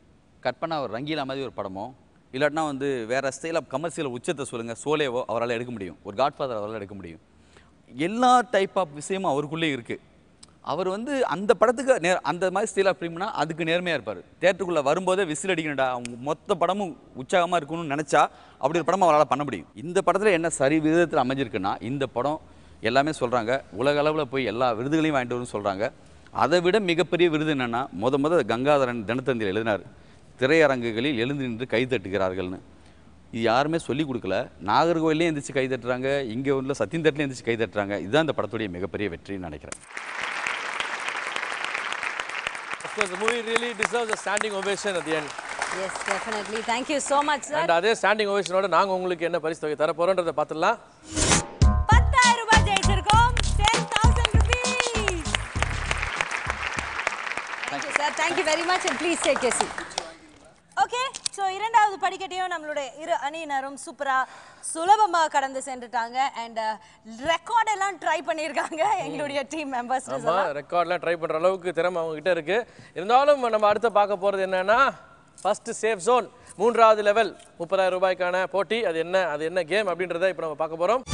கட் பண்ண ஒரு ரங்கீலா மாதிரி ஒரு படமோ இல்லாட்டினா வந்து வேறு ஸ்டைல் ஆஃப் கமர்ஷியல் உச்சத்தை சொல்லுங்கள் சோலேவோ அவரால் எடுக்க முடியும் ஒரு காட்ஃபாதர் அவரால் எடுக்க முடியும் எல்லா டைப் ஆஃப் விஷயமும் அவருக்குள்ளே இருக்குது அவர் வந்து அந்த படத்துக்கு நே அந்த மாதிரி ஸ்டைல் ஆஃப் ஃபிலிம்னா அதுக்கு நேர்மையாக இருப்பார் தேட்டருக்குள்ளே வரும்போதே விசில் அடிக்கணும்டா அவங்க மொத்த படமும் உற்சாகமாக இருக்கணும்னு நினச்சா அப்படி ஒரு படம் அவரால் பண்ண முடியும் இந்த படத்தில் என்ன சரி விதத்தில் அமைஞ்சிருக்குன்னா இந்த படம் எல்லாமே சொல்கிறாங்க உலக அளவில் போய் எல்லா விருதுகளையும் வாங்கிட்டு வரும்னு சொல்கிறாங்க அதை விட மிகப்பெரிய விருது என்னென்னா முத முத கங்காதரன் தினத்தந்தியில் எழுதினார் திரையரங்குகளில் எழுந்து நின்று கை தட்டுகிறார்கள்னு இது யாருமே சொல்லி கொடுக்கல நாகர்கோவிலே எந்திரிச்சு கை தட்டுறாங்க இங்கே உள்ள சத்தியம் தட்டிலே எந்திரிச்சு கை தட்டுறாங்க இதுதான் இந்த படத்துடைய மிகப்பெரிய வெற்றின்னு நினைக்கிறேன் Of course, the movie really deserves a standing ovation at the end. Yes definitely thank you so much sir and அதே ஸ்டாண்டிங் ஓவேஷனோட நாங்க உங்களுக்கு என்ன பரிசு தொகை தர போறோன்றதை பார்த்துடலாம் பத்தாயிரம் ரூபாய் ஜெயிச்சிருக்கோம் ten thousand rupees thank you sir thank you very much and please take a seat okay so இரண்டாவது படிக்கட்டையும் நம்மளுடைய இரு அணியினரும் சூப்பரா சுலபமா கடந்து சென்றுட்டாங்க அண்ட் ரெக்கார்ட் எல்லாம் ட்ரை பண்ணியிருக்காங்க எங்களுடைய டீம் மெம்பர்ஸ் ஆமா ரெக்கார்ட்லாம் ட்ரை பண்ற அளவுக்கு திறமை அவங்க கிட்ட இருக்கு இருந்தாலும் நம்ம அடுத்து பார்க்க போறது என்னன்னா ஃபர்ஸ்ட் சேஃப் ஜோன் மூன்றாவது லெவல் முப்பதாயிரம் ரூபாய்க்கான போட்டி அது என்ன அது என்ன கேம் அப்படின்றத இப்போ நம்ம பார்க்க போறோம்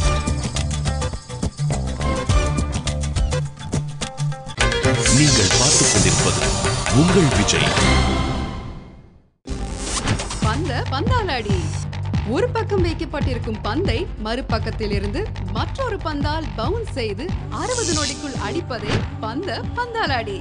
நீங்கள் பார்த்துக் கொண்டிருப்பது உங்கள் விஜய் பந்த பந்தாலாடி ஒரு பக்கம் வைக்கப்பட்டிருக்கும் பந்தை மறுபக்கத்தில் இருந்து மற்றொரு பந்தால் பவுன்ஸ் செய்து அறுபது நொடிக்குள் அடிப்பதே பந்த பந்தாலாடி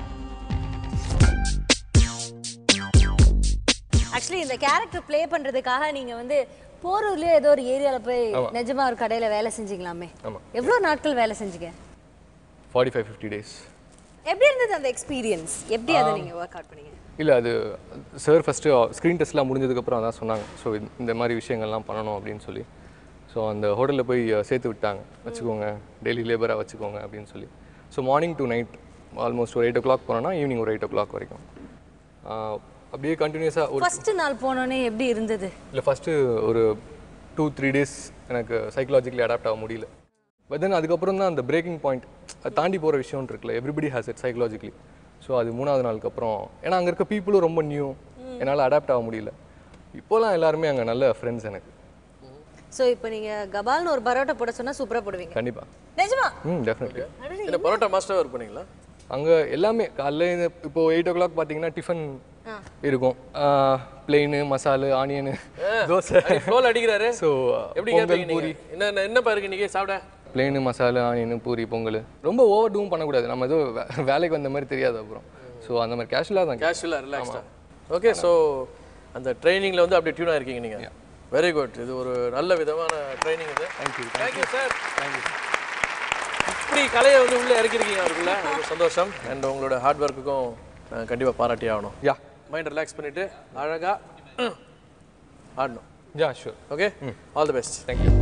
ஆக்சுவலி இந்த கேரக்டர் ப்ளே பண்றதுக்காக நீங்க வந்து போரூர்லயே ஏதோ ஒரு ஏரியால போய் நிஜமா ஒரு கடையில வேலை செஞ்சீங்களாமே எவ்வளவு நாட்கள் வேலை செஞ்சீங்க ஃபார்ட்டி ஃபைவ் ஃபிஃப்டி டேஸ் எப்படி இருந்தது அந்த எக்ஸ்பீரியன்ஸ் எப்படி அதை நீங்க ஒர்க் அவுட் பண்ணீங்க இல்லை அது சார் ஃபஸ்ட்டு ஸ்க்ரீன் டெஸ்ட்லாம் முடிஞ்சதுக்கப்புறம் அதான் சொன்னாங்க ஸோ இந்த மாதிரி விஷயங்கள்லாம் பண்ணணும் அப்படின்னு சொல்லி ஸோ அந்த ஹோட்டலில் போய் அஹ், சேர்த்து விட்டாங்க வச்சுக்கோங்க டெய்லி லேபராக வச்சுக்கோங்க அப்படின்னு சொல்லி so morning to night almost ஒரு எயிட் ஓ கிளாக் போனோன்னா ஈவினிங் ஒரு எயிட் ஓ கிளாக் வரைக்கும் ஆஹ், அப்படியே கண்டினியூஸாக ஒரு ஃபர்ஸ்ட் நாள் போனோனே எப்படி இருந்தது இல்லை ஃபஸ்ட்டு ஒரு டூ த்ரீ டேஸ் எனக்கு சைக்கலாஜிக்கலி அடாப்ட் ஆக முடியல பட் தென் அதுக்கப்புறம் தான் அந்த பிரேக்கிங் பாயிண்ட் அது தாண்டி போகிற விஷயம் இருக்குல்ல everybody has it psychologically so அது மூணாவது நாளுக்கு அப்புறம் ஏன்னா அங்கே இருக்க பீப்புளும் ரொம்ப நியூ என்னால் அடாப்ட் ஆக முடியல இப்போலாம் எல்லாருமே அங்கே நல்ல ஃப்ரெண்ட்ஸ் எனக்கு சோ இப்போ நீங்க கபால்னு ஒரு பரோட்டா போட சொன்னா சூப்பரா போடுவீங்க கண்டிப்பாக நிஜமா ம் டெஃபினெட்லி என்ன பரோட்டா மாஸ்டர் ஒர்க் பண்ணீங்களா அங்கே எல்லாமே காலைல இந்த இப்போ எயிட் ஓ கிளாக் பார்த்தீங்கன்னா டிஃபன் இருக்கும் பிளெயின் மசாலு ஆனியனு தோசை ஃப்ளோல அடிக்கிறாரு ஸோ எப்படி பொங்கல் கேட்பீங்க பூரி நீங்க என்ன என்ன பாருங்க இன்னைக்கு சாப்பிட பிளெயின் மசாலா ஆனியன் பூரி பொங்கல் ரொம்ப ஓவர் டூவும் பண்ணக்கூடாது நம்ம ஏதோ வே- வேலைக்கு வந்த மாதிரி தெரியாது அப்புறம் ஸோ அந்த மாதிரி கேஷுவலாக தான் கேஷுவலாக ரிலாக்ஸ்டாக ஓகே ஸோ அந்த ட்ரைனிங்கில் வந்து அப்படியே டியூனாக இருக்கீங்க நீங்கள் வெரி குட் இது ஒரு நல்ல விதமான ட்ரைனிங் இது தேங்க்யூ தேங்க்யூ சார் தேங்க்யூ இப்படி கலையை வந்து உள்ளே இறக்கிருக்கீங்க அவருக்குள்ள ரொம்ப சந்தோஷம் அண்ட் உங்களோட ஹார்ட் ஒர்க்குக்கும் கண்டிப்பாக பாராட்டி ஆகணும் யா மைண்ட் ரிலாக்ஸ் பண்ணிவிட்டு அழகாக ஆடணும் yeah sure okay all the best thank you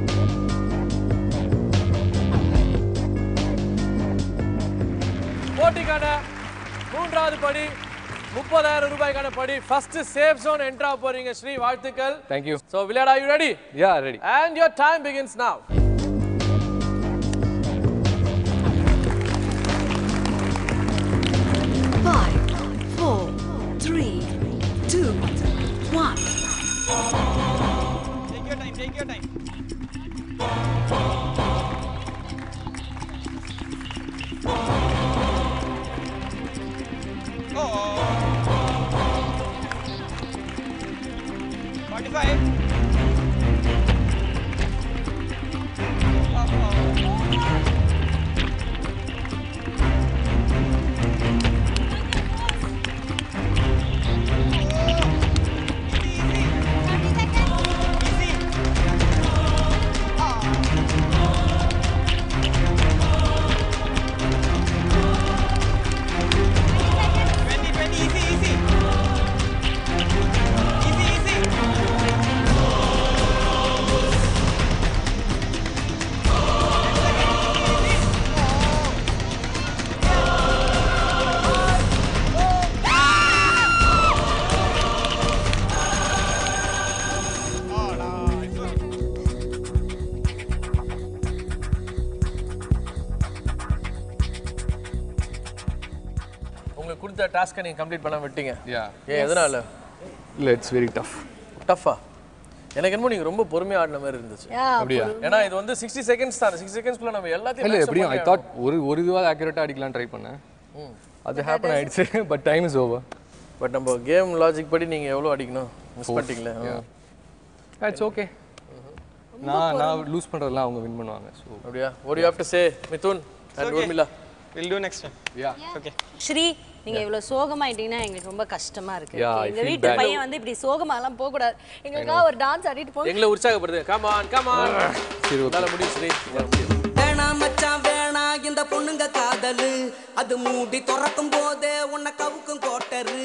போட்டிக்கான மூன்றாவது படி முப்பதாயிரம் ரூபாய்க்கான படி ஃபர்ஸ்ட் சேஃப் ஜோன் என்ட்ரா போறீங்க ஸ்ரீ வாழ்த்துக்கள் தேங்க்யூ ஸோ விளையாட you ready yeah ready And your time begins now. Five, four, three, two, one. உங்களுக்கு கொடுத்த டாஸ்க்கை நீங்கள் கம்ப்ளீட் பண்ண விட்டீங்க யா ஏன் எதனால இல்லை இட்ஸ் வெரி டஃப் டஃபா எனக்கு என்னமோ நீங்கள் ரொம்ப பொறுமையாக ஆடின மாதிரி இருந்துச்சு அப்படியா ஏன்னா இது வந்து சிக்ஸ்டி செகண்ட்ஸ் தான் சிக்ஸ்டி செகண்ட்ஸ்க்குள்ள நம்ம எல்லாத்தையும் இல்லை maximum எப்படியும் ஐ பண்ணி தாட் ஒரு ஒரு இதுவாக ஆக்யூரேட்டாக அடிக்கலாம் ட்ரை பண்ணேன் அது ஹேப்பன் ஆயிடுச்சு but time is over but நம்ம கேம் லாஜிக் படி நீங்கள் எவ்வளோ அடிக்கணும் மிஸ் பண்ணிட்டீங்களே இட்ஸ் ஓகே நான் நான் லூஸ் பண்ணுறதெல்லாம் அவங்க வின் பண்ணுவாங்க ஸோ அப்படியா what you have to say Mithun and Urmila will do next time yeah okay Sri நீங்க இவ்வளவு சோகமாயிட்டீங்கன்னா எங்களுக்கு ரொம்ப கஷ்டமா இருக்கு Yeah, I எங்க feel வீட்டு bad. பையன் வந்து இப்படி சோகமாலாம் போக கூடாது எங்களுக்காக ஒரு டான்ஸ் ஆடிட்டு போங்க எங்களை உற்சாகப்படுது கமான் கமான் உன்னால முடியும் ஸ்ரீ உன்னால முடியும் வேணாம் மச்சான் வேணாம் இந்த பொண்ணுங்க காதலு அது மூடி திறக்கும் போதே உன்னை கவுக்கும் கோட்டரு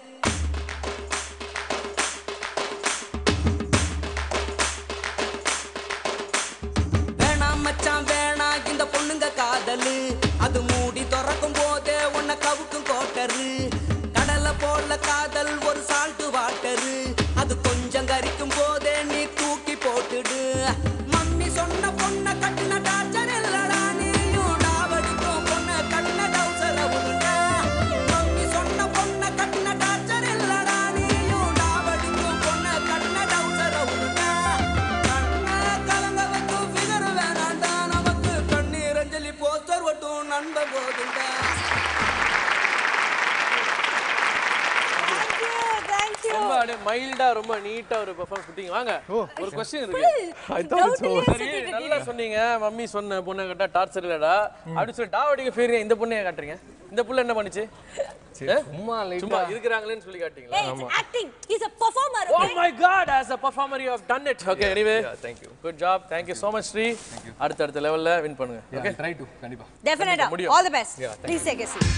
வேணாம் மச்சான் வேணாம் இந்த பொண்ணுங்க காதலு அது மூடி திறக்கும் போதே உன்னை கவுக்கும் கோட்டரு கடலை போல காதல் ஒரு சால்ட்டு வாட்டரு அது கொஞ்சம் கரிக்கும் போதே நீ தூக்கி போட்டுடு மம்மி சொன்ன பொண்ண கட்டின டார்ச்சர் இல்லடா நீயும் டாவடிக்கும் பொண்ண கட்டின டவுசர உருண்ட மம்மி சொன்ன பொண்ண கட்டின டார்ச்சர் இல்லடா நீ நண்ப போதுண்டா தேங்க்யூ ரொம்ப அப்படியே மைல்டா ரொம்ப நீட்டா ஒரு பெர்ஃபார்மன்ஸ் கொடுத்தீங்க வாங்க ஒரு கொஸ்டின் இருக்கு I thought it's over. சரி நல்லா சொன்னீங்க மம்மி சொன்ன பொண்ணை கட்டா டார்ச்சர் இல்லடா அப்படி சொல்லி டாவடிக்க ஃபேரியா இந்த பொண்ணைய காட்டுறீங்க இந்த புள்ள என்ன பண்ணுச்சு சரி, ஆ? சும்மா லைட்டா சும்மா இருக்கிறாங்களேன்னு சொல்லி காட்டுங்களா Hey, it's acting. He's a performer. Oh okay? my God! As a performer, you have done it. Okay, anyway. yeah, thank you. Good job. Thank you so much, Sri. அடுத்த அடுத்த லெவல்ல வின் பண்ணுங்க. Okay. ட்ரை டு கண்டிப்பா Definitely. முடியும். All the best. Yeah, thank Please take a seat.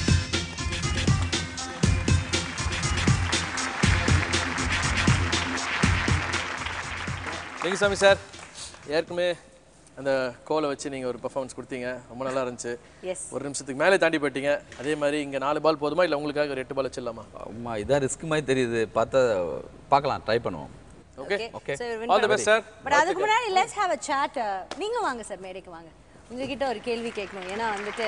Lingusamy sir ஏற்கனவே அந்த கோலை வச்சு நீங்க ஒரு பெர்ஃபார்மன்ஸ் கொடுத்தீங்க ரொம்ப நல்லா இருந்துச்சு Yes. ஒரு நிமிஷத்துக்கு மேலே தாண்டி போயிட்டீங்க அதே மாதிரி இங்க நாலு பால் போதுமா இல்ல உங்களுக்காக ஒரு எட்டு பால் வச்சிடலாமா அம்மா இதான் ரிஸ்க் மாதிரி தெரியுது பார்த்தா பார்க்கலாம் ட்ரை பண்ணுவோம் okay Okay. So, win all the பண்ண- பெஸ்ட் சார் But அதுக்கு முன்னாடி let's have a chat. நீங்க வாங்க சார் மேடைக்கு வாங்க உங்ககிட்ட ஒரு கேள்வி கேட்கணும் ஏன்னா வந்துட்டு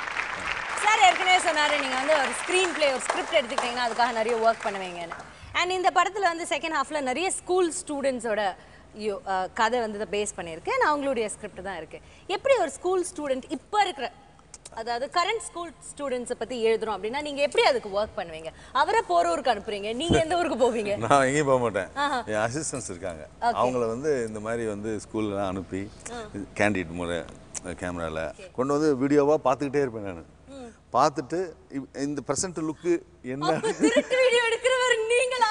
சார் ஏற்கனவே சொன்னாரு நீங்க வந்து ஒரு ஸ்க்ரீன் ப்ளே ஒரு ஸ்கிரிப்ட் எடுத்துக்கிட்டீங்கன்னா அதுக்காக நிறைய ஒர்க் பண்ணுவீங்கன்னு அண்ட் இந்த படத்துல வந்து செகண்ட் ஹாஃப்ல நிறைய ஸ்கூல் ஸ்டூடெண்ட்ஸோட யோ அஹ், கதை வந்து பேஸ் பண்ணியிருக்கு and அவங்களுடைய ஸ்கிரிப்ட் தான் இருக்கு எப்படி ஒரு ஸ்கூல் ஸ்டூடெண்ட் இப்போ இருக்கிற அதாவது கரண்ட் ஸ்கூல் ஸ்டூடெண்ட்ஸை பத்தி எழுதுறோம் அப்படின்னா நீங்க எப்படி அதுக்கு ஒர்க் பண்ணுவீங்க அவரை போற ஊருக்கு அனுப்புறீங்க நீங்க எந்த ஊருக்கு போவீங்க நான் எங்கேயும் போக மாட்டேன் ஆஹா. என் அசிஸ்டன்ஸ் இருக்காங்க Okay. அவங்கள வந்து இந்த மாதிரி வந்து ஸ்கூல்லாம் அனுப்பி கேண்டிட் முறை கேமராவில் கொண்டு வந்து வீடியோவாக பார்த்துக்கிட்டே இருப்பேன் நான் பார்த்துட்டு இவ்- இந்த ப்ரெசன்ட் லுக்கு என்ன அப்ப திருட்டு வீடியோ எடுக்கிறவர் நீங்களா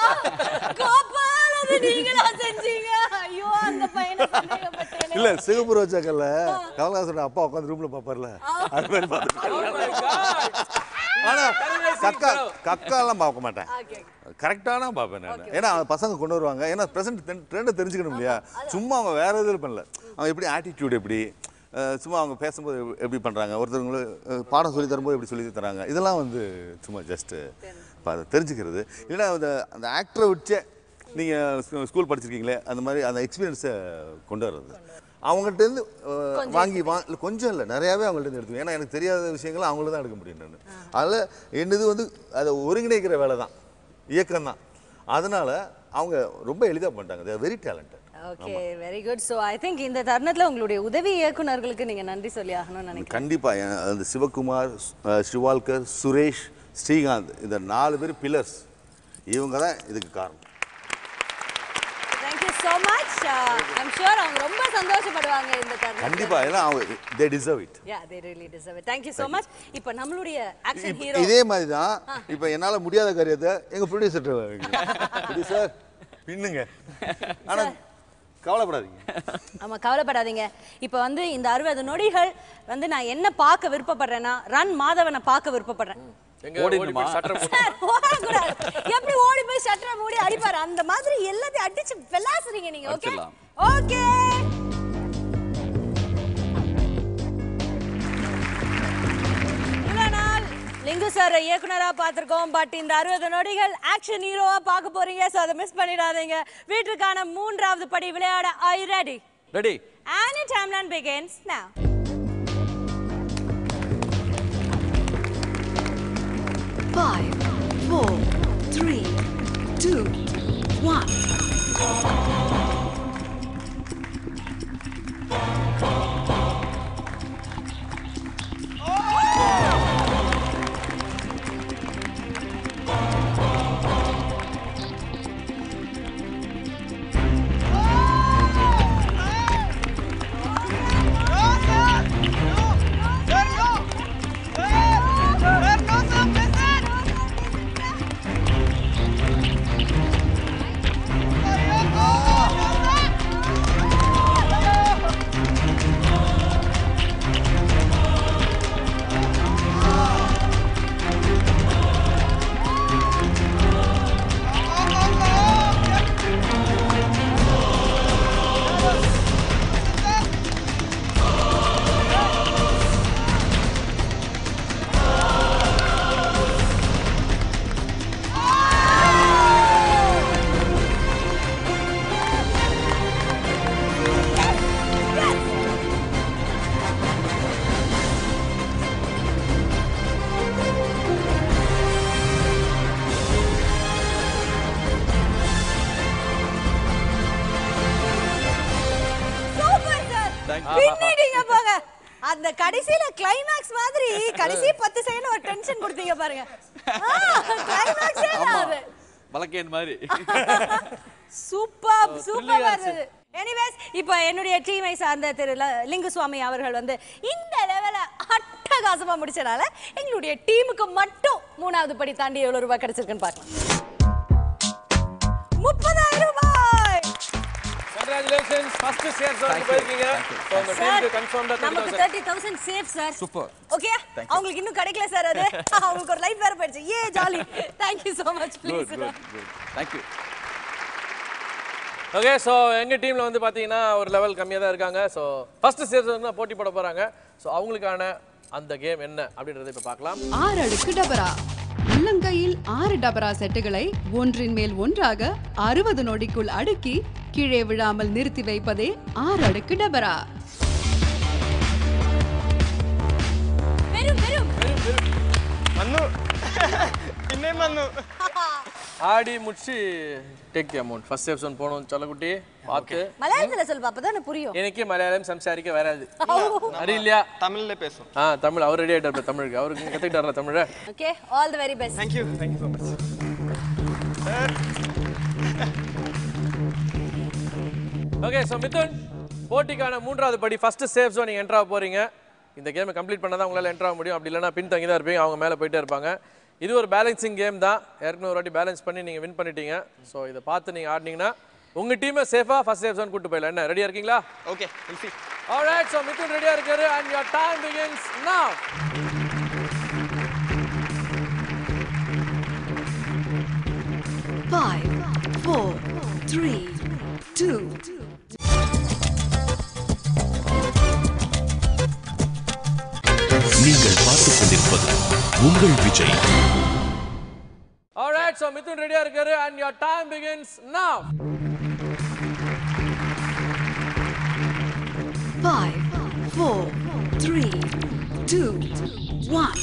கோபால் அது நீங்களா செஞ்சீங்க ஐயோ அந்த பையனை சந்தேகப்பட்டேனே. இல்ல சிவப்பு ரோஜாக்கல்ல கமலஹாசனோட அப்பா உட்காந்து ரூம்ல பாப்பார்ல அது மாதிரி பார்த்துட்டு ஆனா கக்கா கக்காலாம் பார்க்க மாட்டேன் Okay. கரெக்டான பார்ப்பேன் நான் ஏன்னா அவங்க பசங்க கொண்டு வருவாங்க ஏன்னா ப்ரெசென்ட் ட்ரெண்டை தெரிஞ்சுக்கணும் இல்லையா சும்மா அவங்க வேற எதுவும் பண்ணல அவங்க எப்படி ஆட்டிடியூட் எப்படி அஹ் சும்மா அவங்க பேசும்போது எப்படி- எப்படி பண்ணுறாங்க ஒருத்தவங்களுக்கு அஹ் பாடம் சொல்லி தரும்போது எப்படி சொல்லி தராங்க இதெல்லாம் வந்து சும்மா ஜஸ்ட்டு தெரிஞ்சுக்கிறது இல்லைன்னா அந்த அந்த ஆக்டரை வச்சே நீங்கள் ஸ்கூல் படிச்சிருக்கீங்களே அந்த மாதிரி அந்த எக்ஸ்பீரியன்ஸை கொண்டு வர்றது அவங்கள்ட்ட இருந்து அஹ், வாங்கி வா இல்லை கொஞ்சம் இல்லை நிறையாவே அவங்கள்ட்ட இருந்து எடுத்துவேன் ஏன்னா எனக்கு தெரியாத விஷயங்களை அவங்கள தான் எடுக்க முடியும் நான் அதில் என்னது வந்து அதை ஒருங்கிணைக்கிற வேலை தான் இயக்கம் தான் அதனால அவங்க ரொம்ப எளிதாக பண்ணிட்டாங்க they're very talented okay very good so I think இந்த தருணத்துல உங்களுடைய உதவி இயக்குனர்களுக்கு நீங்க நன்றி சொல்லி ஆகணும்னு நினைக்கிறேன் கண்டிப்பாக அந்த சிவகுமார் அஹ், சிவால்கர் சுரேஷ் ஸ்ரீகாந்த் இந்த நாலு பேர் பில்லர்ஸ் இவங்க தான் இதுக்கு காரணம் thank you so much I'm sure அவங்க ரொம்ப சந்தோஷப்படுவாங்க இந்த தருணம் கண்டிப்பாக ஏன்னா அவங்க they deserve it yeah they really deserve it thank you so much இப்போ நம்மளுடைய ஆக்ஷன் ஹீரோ இதே மாதிரி தான் இப்போ என்னால் முடியாத காரியத்தை எங்கள் ப்ரொடியூசர் ப்ரொடியூசர் பின்னுங்க ஆனால் கவலைப்படாதீங்க ஆமா கவலைப்படாதீங்க இப்போ வந்து இந்த அறுபது நொடிகள் வந்து நான் என்ன பார்க்க விருப்பப்படுறேன்னா ரன் மாதவனை பார்க்க விருப்பப்படுறேன் எங்க ஓடிடணுமா? ஓடி போய் சட்டை போட்டு சார், ஓடக்கூடாது. எப்படி ஓடி போய் ஷட்டரை மூடி அடிப்பாரு அந்த மாதிரி எல்லாத்தையும் அடிச்சு விளாசுறீங்க நீங்க ஓகே அடிச்சிடலாம். ஓகே இவ்வளவு நாள் லிங்கு சார் இயக்குனரா பார்த்திருக்கோம் பட் இந்த அறுபது நொடிகள் ஆக்ஷன் ஹீரோவா பார்க்க போறீங்க ஸோ அதை மிஸ் பண்ணிடாதீங்க வீட்டுக்கான மூன்றாவது படி விளையாட I ready ready And your timeline begins now. Five, four, three, two, one. Oh, அந்த கடைசியில கிளைமேக்ஸ் மாதிரி கடைசி பத்து செகண்ட் ஒரு டென்ஷன் கொடுத்தீங்க பாருங்க கிளைமேக்ஸே அது வழக்கேன் மாதிரி சூப்பர் thrilling-ஆ சூப்பர் இருந்துச்சு. இருந்தது எனிவேஸ் இப்போ என்னுடைய டீமை சார்ந்த திரு ல- லிங்குசுவாமி அவர்கள் வந்து இந்த லெவல அட்டகாசமா முடிச்சனால எங்களுடைய டீமுக்கு மட்டும் மூணாவது படி தாண்டி எவ்வளவு ரூபாய் கிடைச்சிருக்குன்னு பார்க்கலாம் முப்பதாயிரம் ரூபாய் கங்க்ராச்சுலேஷன்ஸ் ஃபர்ஸ்ட் ஷேர் ஜோனுக்கு போயிருக்கீங்க ஸோ உங்க சார் டீமுக்கு கன்ஃபார்ம்டா நமக்கு thirty thirty thousand safe sir super okay அவங்களுக்கு இன்னும் கிடைக்கல சார் அது அவங்களுக்கு ஒரு லைஃப் வேற போயிடுச்சு ஏ jolly thank you so much good please good good thank you okay so எங்கள் டீமில் வந்து பார்த்தீங்கன்னா ஒரு லெவல் கம்மியாக தான் இருக்காங்க ஸோ ஃபர்ஸ்ட் ஸ்டேஜ் வந்து போட்டி போட போகிறாங்க ஸோ அவங்களுக்கான அந்த கேம் என்ன அப்படின்றத இப்போ பார்க்கலாம் ஆறு அடுக்கு டபரா உள்ளங்கையில் ஆறு டபரா செட்டுகளை ஒன்றின் மேல் ஒன்றாக அறுபது நொடிக்குள் அடுக்கி கீழே விழாமல் நிறுத்தி வைப்பதே ஆறு அடுக்கு டபரா வெறும் வெறும் വന്നു പിന്നെയും വന്നു ஆடி முடிச்சு take the amount first steps one போகணும் சொல்லக்குட்டி பார்த்து மலையாளத்துல சொல்லு அப்பதான் எனக்கு புரியும் எனக்கு மலையாளம் சம்சாரிக்க வராது அது இல்லையா തമിഴിലെ പേസും ஆ தமிழ் அவர் ரெடி ஆகிட்டார் தமிழுக்கு அவருக்கு கற்றுக்கிட்டார்ல தமிழை okay all the very best thank you thank you so much okay so Mithun போட்டிக்கான மூன்றாவது படி ஃபர்ஸ்ட் சேஃப் ஜோன் நீங்கள் என்ட்ரா போறீங்க இந்த கேமை கம்ப்ளீட் பண்ணால் தான் உங்களால் என்ட்ரா முடியும் அப்படி இல்லைனா பின் தங்கி தான் இருப்பீங்க அவங்க மேலே போயிட்டே இருப்பாங்க இது ஒரு பேலன்சிங் கேம் தான் ஏற்கனவே ஒரு வாட்டி பேலன்ஸ் பண்ணி நீங்கள் வின் பண்ணிட்டீங்க ஸோ இதை பார்த்து நீங்கள் ஆடினீங்கன்னா உங்கள் டீமை சேஃபாக ஃபர்ஸ்ட் சேஃப் ஜோன் கூட்டு போயிடலாம் என்ன ரெடியாக இருக்கீங்களா okay will see Alright, so Mithun ரெடியாக இருக்காரு and your time begins now. Five, four, three, two, நீங்கள் பார்த்துக் கொண்டிருப்பது உங்கள் விஜய் Alright, so மிதுன் ரெடியாக இருக்காரு and your time begins now. five, four, three, two, one.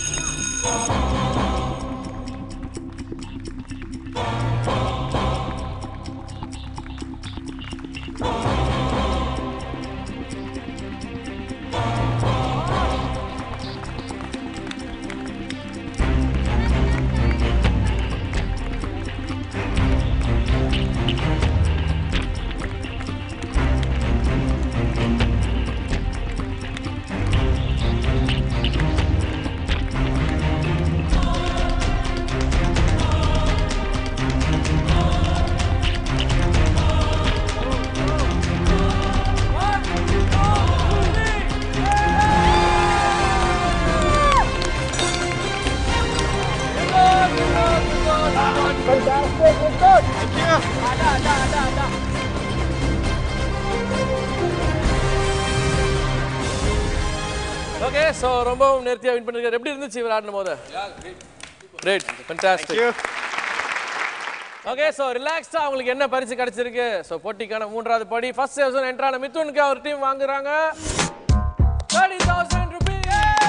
Okay so ரொம்பவும் நேர்த்தியாக வின் பண்ணிருக்காரு எப்படி இருந்துச்சு இவர் ஆடின போது கிரேட் ஃபென்டாஸ்டிக் ஓகே ஸோ ரிலாக்ஸ்டாக அவங்களுக்கு என்ன பரிசு கிடைச்சிருக்கு ஸோ போட்டிக்கான மூன்றாவது படி ஃபர்ஸ்ட் சீசன் என்ட்ரான மிதுனுக்கு அவர் டீம் வாங்குறாங்க thirty thousand rupees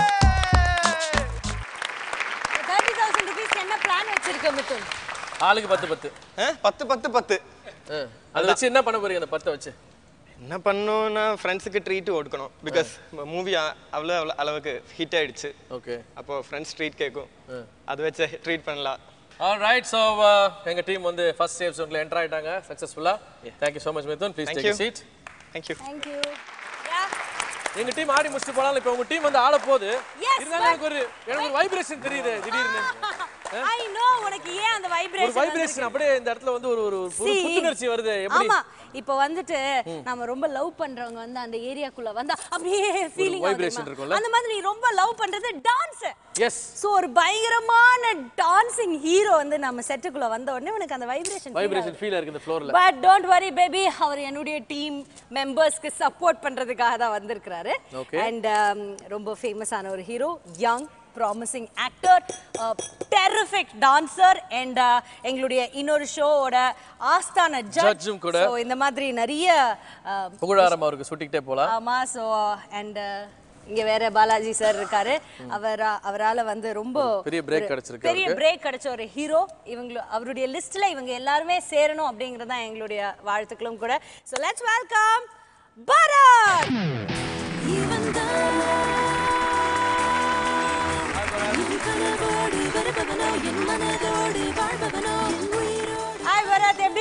thirty thousand rupees என்ன பிளான் வச்சிருக்க மிதுன் ஆளுக்கு பத்து பத்து பத்து பத்து பத்து ஆ, அதை வச்சு என்ன பண்ண போறீங்க அந்த பத்தை வச்சு என்ன பண்ணணும்னா ஃப்ரெண்ட்ஸுக்கு ட்ரீட் கொடுக்கணும் பிகாஸ் மூவி அவ்வளோ அவ்வளோ அளவுக்கு ஹிட் ஆயிடுச்சு ஓகே அப்போ ஃப்ரெண்ட்ஸ் ட்ரீட் கேட்கும் அது வச்சு ட்ரீட் பண்ணலாம் ஆல் ரைட் ஸோ எங்கள் டீம் வந்து ஃபர்ஸ்ட் சேவ் ஜோனில் என்டர் ஆயிட்டாங்க சக்ஸஸ்ஃபுல்லாக thank you so much Mithun please Thank take you. Seat thank you thank you எங்க டீம் ஆடி முடிச்சுட்டு போனாலும் இப்போ உங்க டீம் வந்து ஆட போகுது Yes, இருந்தாலும் எனக்கு ஒரு எனக்கு ஒரு வைப்ரேஷன் தெரியுது திடீர்னு ஐ நோ உனக்கு ஏன் அந்த ஒரு வைப்ரேஷன் வைப்ரேஷன் அப்படியே இந்த இடத்துல வந்து ஒரு ஒரு ஒரு See, புத்துணர்ச்சி வருது எப்படி ஆமா இப்போ வந்துட்டு நம்ம ரொம்ப லவ் பண்றவங்க வந்து அந்த ஏரியாக்குள்ள வந்தா அப்படியே ஃபீலிங் vibration இருக்கும்ல? அந்த மாதிரி நீ ரொம்ப லவ் பண்றது டான்ஸ் எஸ் சோ ஒரு பயங்கரமான டான்சிங் ஹீரோ வந்து நம்ம செட்டுக்குள்ள வந்த உடனே உனக்கு அந்த வைப்ரேஷன் வைப்ரேஷன் ஃபீல் இருக்கு இந்த ஃப்ளோர்ல பட் டோன்ட் வரி பேபி அவர் என்னுடைய டீம் மெம்பர்ஸ்க்கு சப்போர்ட் பண்றதுக்காக தான் வந்திருக்கிறாரு Okay. அண்ட் ரொம்ப ஃபேமஸான ஒரு hero young promising actor terrific dancer and எங்களுடைய இன்னொரு ஷோவோட ஆஸ்தான Judge ஜட்ஜ் உம் கூட. ஸோ இந்த மாதிரி நிறைய uh, புகழாரம் அவருக்கு சுட்டிக்கிட்டே போலாம் ஆமா ஸோ அண்ட் இங்க வேற பாலாஜி சார் இருக்காரு அவர் அவரால வந்து ரொம்ப பெரிய break ஒரு கிடைச்சிருக்கு பெரிய அவருக்கு. பிரேக் கிடைச்ச ஒரு ஹீரோ இவங்க அவருடைய லிஸ்ட்ல இவங்க எல்லாருமே சேரணும் அப்படிங்கிறது தான் எங்களுடைய வாழ்த்துக்களும் கூட ஸோ லெட்ஸ் வெல்கம் பரத் இவன் தான்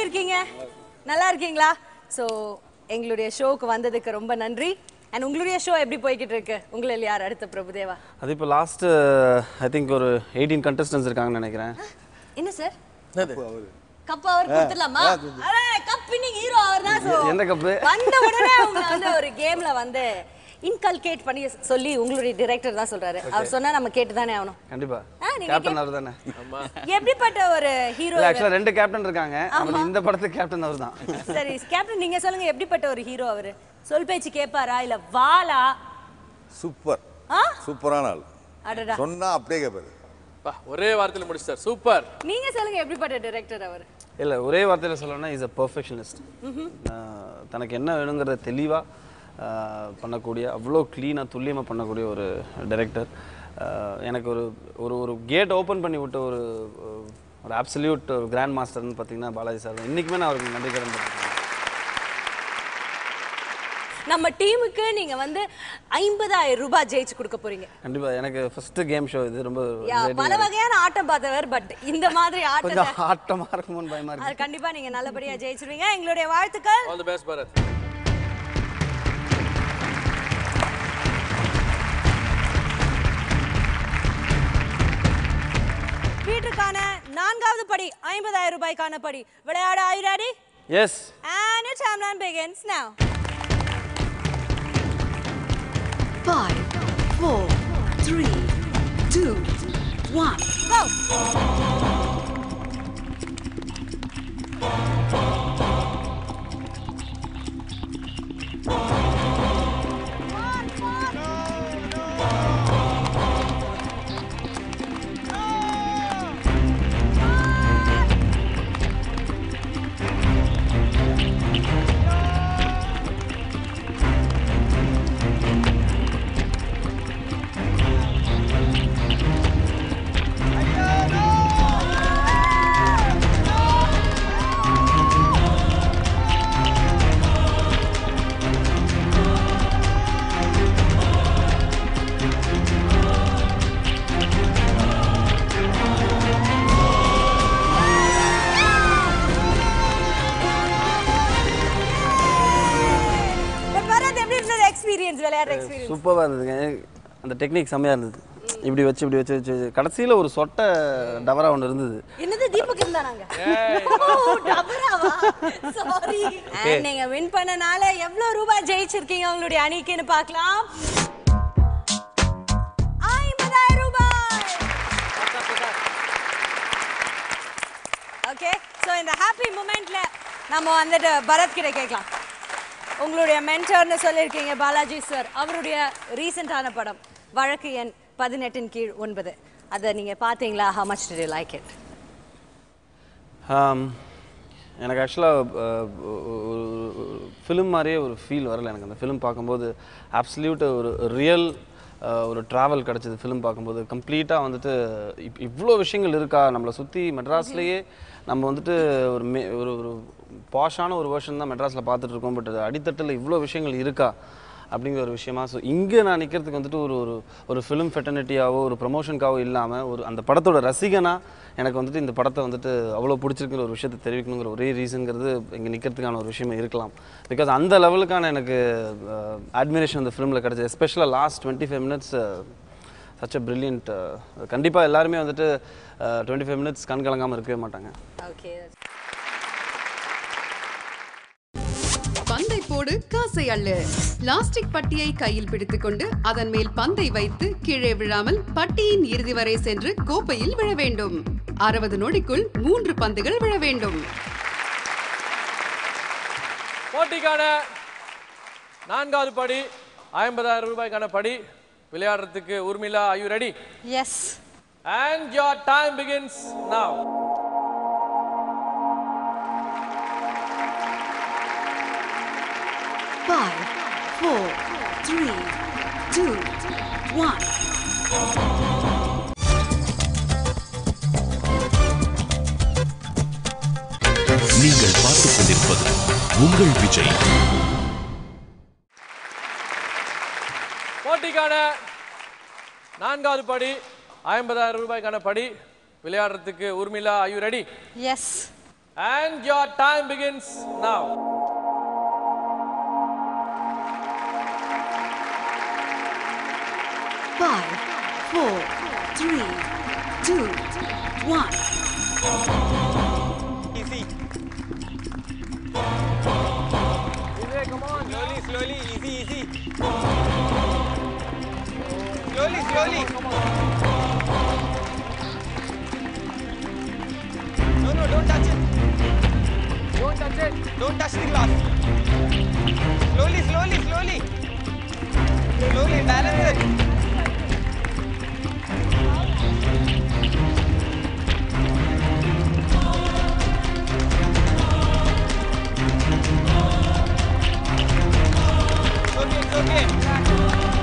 இருக்கீங்க நல்லா இருக்கீங்களா ஸோ எங்களுடைய ஷோக்கு வந்ததுக்கு ரொம்ப நன்றி அண்ட் உங்களுடைய ஷோ எப்படி போய்கிட்டு இருக்கு உங்களில் யார் அடுத்த பிரபுதேவா அது இப்போ லாஸ்ட்டு ஐ திங்க் ஒரு எயிட்டீன் contestants இருக்காங்கன்னு நினைக்கிறேன் என்ன சார் கப் அவர் கொடுத்துடலாமா அரே கப் இன்னைக்கு ஹீரோ அவர் தான் so எந்த கப்பு வந்த உடனே உங்களை வந்து ஒரு கேம்ல வந்து இன்கல்கேட் பண்ணி சொல்லி உங்களுடைய டைரக்டர் தான் சொல்றாரு அவர் சொன்னா நம்ம கேட்டு தானே ஆகணும் கண்டிப்பா ஆ, நீங்க கேப்டன் அவர் தானே எப்படிப்பட்ட ஒரு ஹீரோ இல்லை ஆக்சுவலாக ரெண்டு கேப்டன் இருக்காங்க நம்ம இந்த படத்துக்கு கேப்டன் அவர் தான் சரி கேப்டன் நீங்க சொல்லுங்க எப்படிப்பட்ட ஒரு ஹீரோ அவரு சொல் பேச்சு கேட்பாரா இல்ல வாளா சூப்பர் ஆ? சூப்பரான ஆள் அடடா சொன்னா அப்படியே கேட்பாரு பா, ஒரே வாரத்தில் முடிச்சிட்டார் சூப்பர் நீங்க சொல்லுங்க எப்படிப்பட்ட டைரக்டர் அவர் இல்லை ஒரே வார்த்தையில் சொல்லணும்னா இஸ் அ பர்ஃபெக்ஷனிஸ்ட் தனக்கு என்ன வேணுங்கிறத தெளிவாக பண்ணக்கூடிய அவ்வளோ க்ளீனாக துல்லியமாக பண்ணக்கூடிய ஒரு டைரக்டர் எனக்கு ஒரு ஒரு ஒரு கேட் ஓப்பன் பண்ணி விட்ட ஒரு ஒரு அப்சல்யூட் ஒரு கிராண்ட் மாஸ்டர்னு பார்த்தீங்கன்னா பாலாஜி சார் தான் இன்றைக்குமே நான் அவருக்கு நன்றி கடன் பட்டிருக்கேன் நம்ம டீமுக்கு நீங்க வந்து ஐம்பதாயிரம் ரூபாய் ஜெயிச்சு கொடுக்க போறீங்க கண்டிப்பாக எனக்கு ஃபஸ்ட்டு கேம் ஷோ இது ரொம்ப யா, பல வகையான ஆட்டம் பார்த்தவர் பட் இந்த மாதிரி ஆட்டத்தை கொஞ்சம் ஆட்டமாக இருக்குமோன்னு பயமாக இருக்கு அது கண்டிப்பா நீங்க நல்லபடியா ஜெயிச்சிருவீங்க எங்களுடைய வாழ்த்துக்கள் ஆல் தி பெஸ்ட் பரத் வீட்டுக்கான நான்காவது படி ஐம்பதாயிரம் ரூபாய்க்கான படி விளையாட are you ready yes And your timeline begins now. Five, four, three, two, one. Go. But Bharath எப்படி இருந்தது எக்ஸ்பீரியன்ஸ் விளையாடுற எக்ஸ்பீரியன்ஸ் சூப்பராக இருந்ததுங்க அந்த டெக்னிக் செம்மையாக இருந்தது இப்படி வச்சு இப்படி வச்சு வச்சு கடைசியில் ஒரு சொட்டை டவரா ஒன்று இருந்தது என்னது தீபக் இருந்தானாங்க டபராவா சாரி நீங்க வின் பண்ணனால எவ்வளவு ரூபாய் ஜெயிச்சிருக்கீங்க உங்களுடைய அணிக்குன்னு பார்க்கலாம் ஐம்பதாயிரம் ரூபாய் ஓகே ஸோ இந்த ஹாப்பி மூமெண்ட்ல நம்ம வந்துட்டு பரத் கிட்ட கேட்கலாம் உங்களுடைய மென்டர்னு சொல்லியிருக்கீங்க பாலாஜி சார் அவருடைய ரீசெண்டான படம் வழக்கு எண் பதினெட்டின் கீழ் ஒன்பது அதை நீங்க பார்த்தீங்களா how much did you like it ஆம், எனக்கு ஆக்சுவலாக ஒரு ஃபிலிம் மாதிரியே ஒரு ஃபீல் வரல எனக்கு அந்த ஃபிலிம் பார்க்கும்போது அப்சல்யூட் ஒரு ரியல் ஒரு ட்ராவல் கிடச்சிது ஃபிலிம் பார்க்கும்போது கம்ப்ளீட்டாக வந்துட்டு இப் இவ்வளோ விஷயங்கள் இருக்கா நம்மளை சுற்றி மெட்ராஸ்லேயே நம்ம வந்துட்டு ஒரு மே ஒரு ஒரு பாஷான ஒரு வேர்ஷன் தான் மெட்ராஸில் பார்த்துட்டு இருக்கோம் பட் அடித்தட்டில் இவ்வளோ விஷயங்கள் இருக்கா அப்படிங்கிற ஒரு விஷயமா ஸோ இங்கே நான் நிற்கிறதுக்கு வந்துட்டு ஒரு ஒரு ஒரு ஃபிலிம் ஃபெட்டர்னிட்டியாவோ ஒரு ப்ரமோஷனுக்காவோ இல்லாமல் ஒரு அந்த படத்தோட ரசிகனா எனக்கு வந்துட்டு இந்த படத்தை வந்துட்டு அவ்வளோ பிடிச்சிருக்கிற ஒரு விஷயத்தை தெரிவிக்கணுங்கிற ஒரே ரீசன்ங்கிறது இங்கே நிற்கிறதுக்கான ஒரு விஷயமா இருக்கலாம் பிகாஸ் அந்த லெவலுக்கான எனக்கு அட்மிரேஷன் அந்த ஃபிலிமில் கிடச்சது எஸ்பெஷலாக last twenty five minutes such a brilliant கண்டிப்பாக எல்லாருமே வந்துட்டு டுவெண்ட்டி ஃபைவ் மினிட்ஸ் கண் கலங்காமல் இருக்கவே மாட்டாங்க ஓகே பந்தை போடு காசை அள்ளு பிளாஸ்டிக் பட்டியை கையில் பிடித்துக்கொண்டு அதன் மேல் பந்தை வைத்து கீழே விழாமல் பட்டியின் இறுதி வரை சென்று கோப்பையில் விழ வேண்டும் அறுபது நொடிக்குள் மூன்று பந்துகள் விழ வேண்டும் போட்டிக்கான நான்காவது படி ஐம்பதாயிரம் ரூபாய்க்கான படி விளையாடுறதுக்கு Urmila I you ready Yes. And your time begins now Five, four, three, two, one. நீங்கள் பார்த்துக் கொண்டிருப்பது உங்கள் விஜய் போட்டிக்கான நான்காவது படி ஐம்பதாயிரம் ரூபாய்க்கான படி விளையாடுறதுக்கு Urmila I you ready Yes. And your time begins now. Five, four, three, two, one. Easy. come on. Slowly, slowly, easy, easy. Slowly, slowly. No, no, don't touch it. Don't touch it. Don't touch the glass. Slowly, slowly, slowly. Slowly, balance it. Okay, it's okay.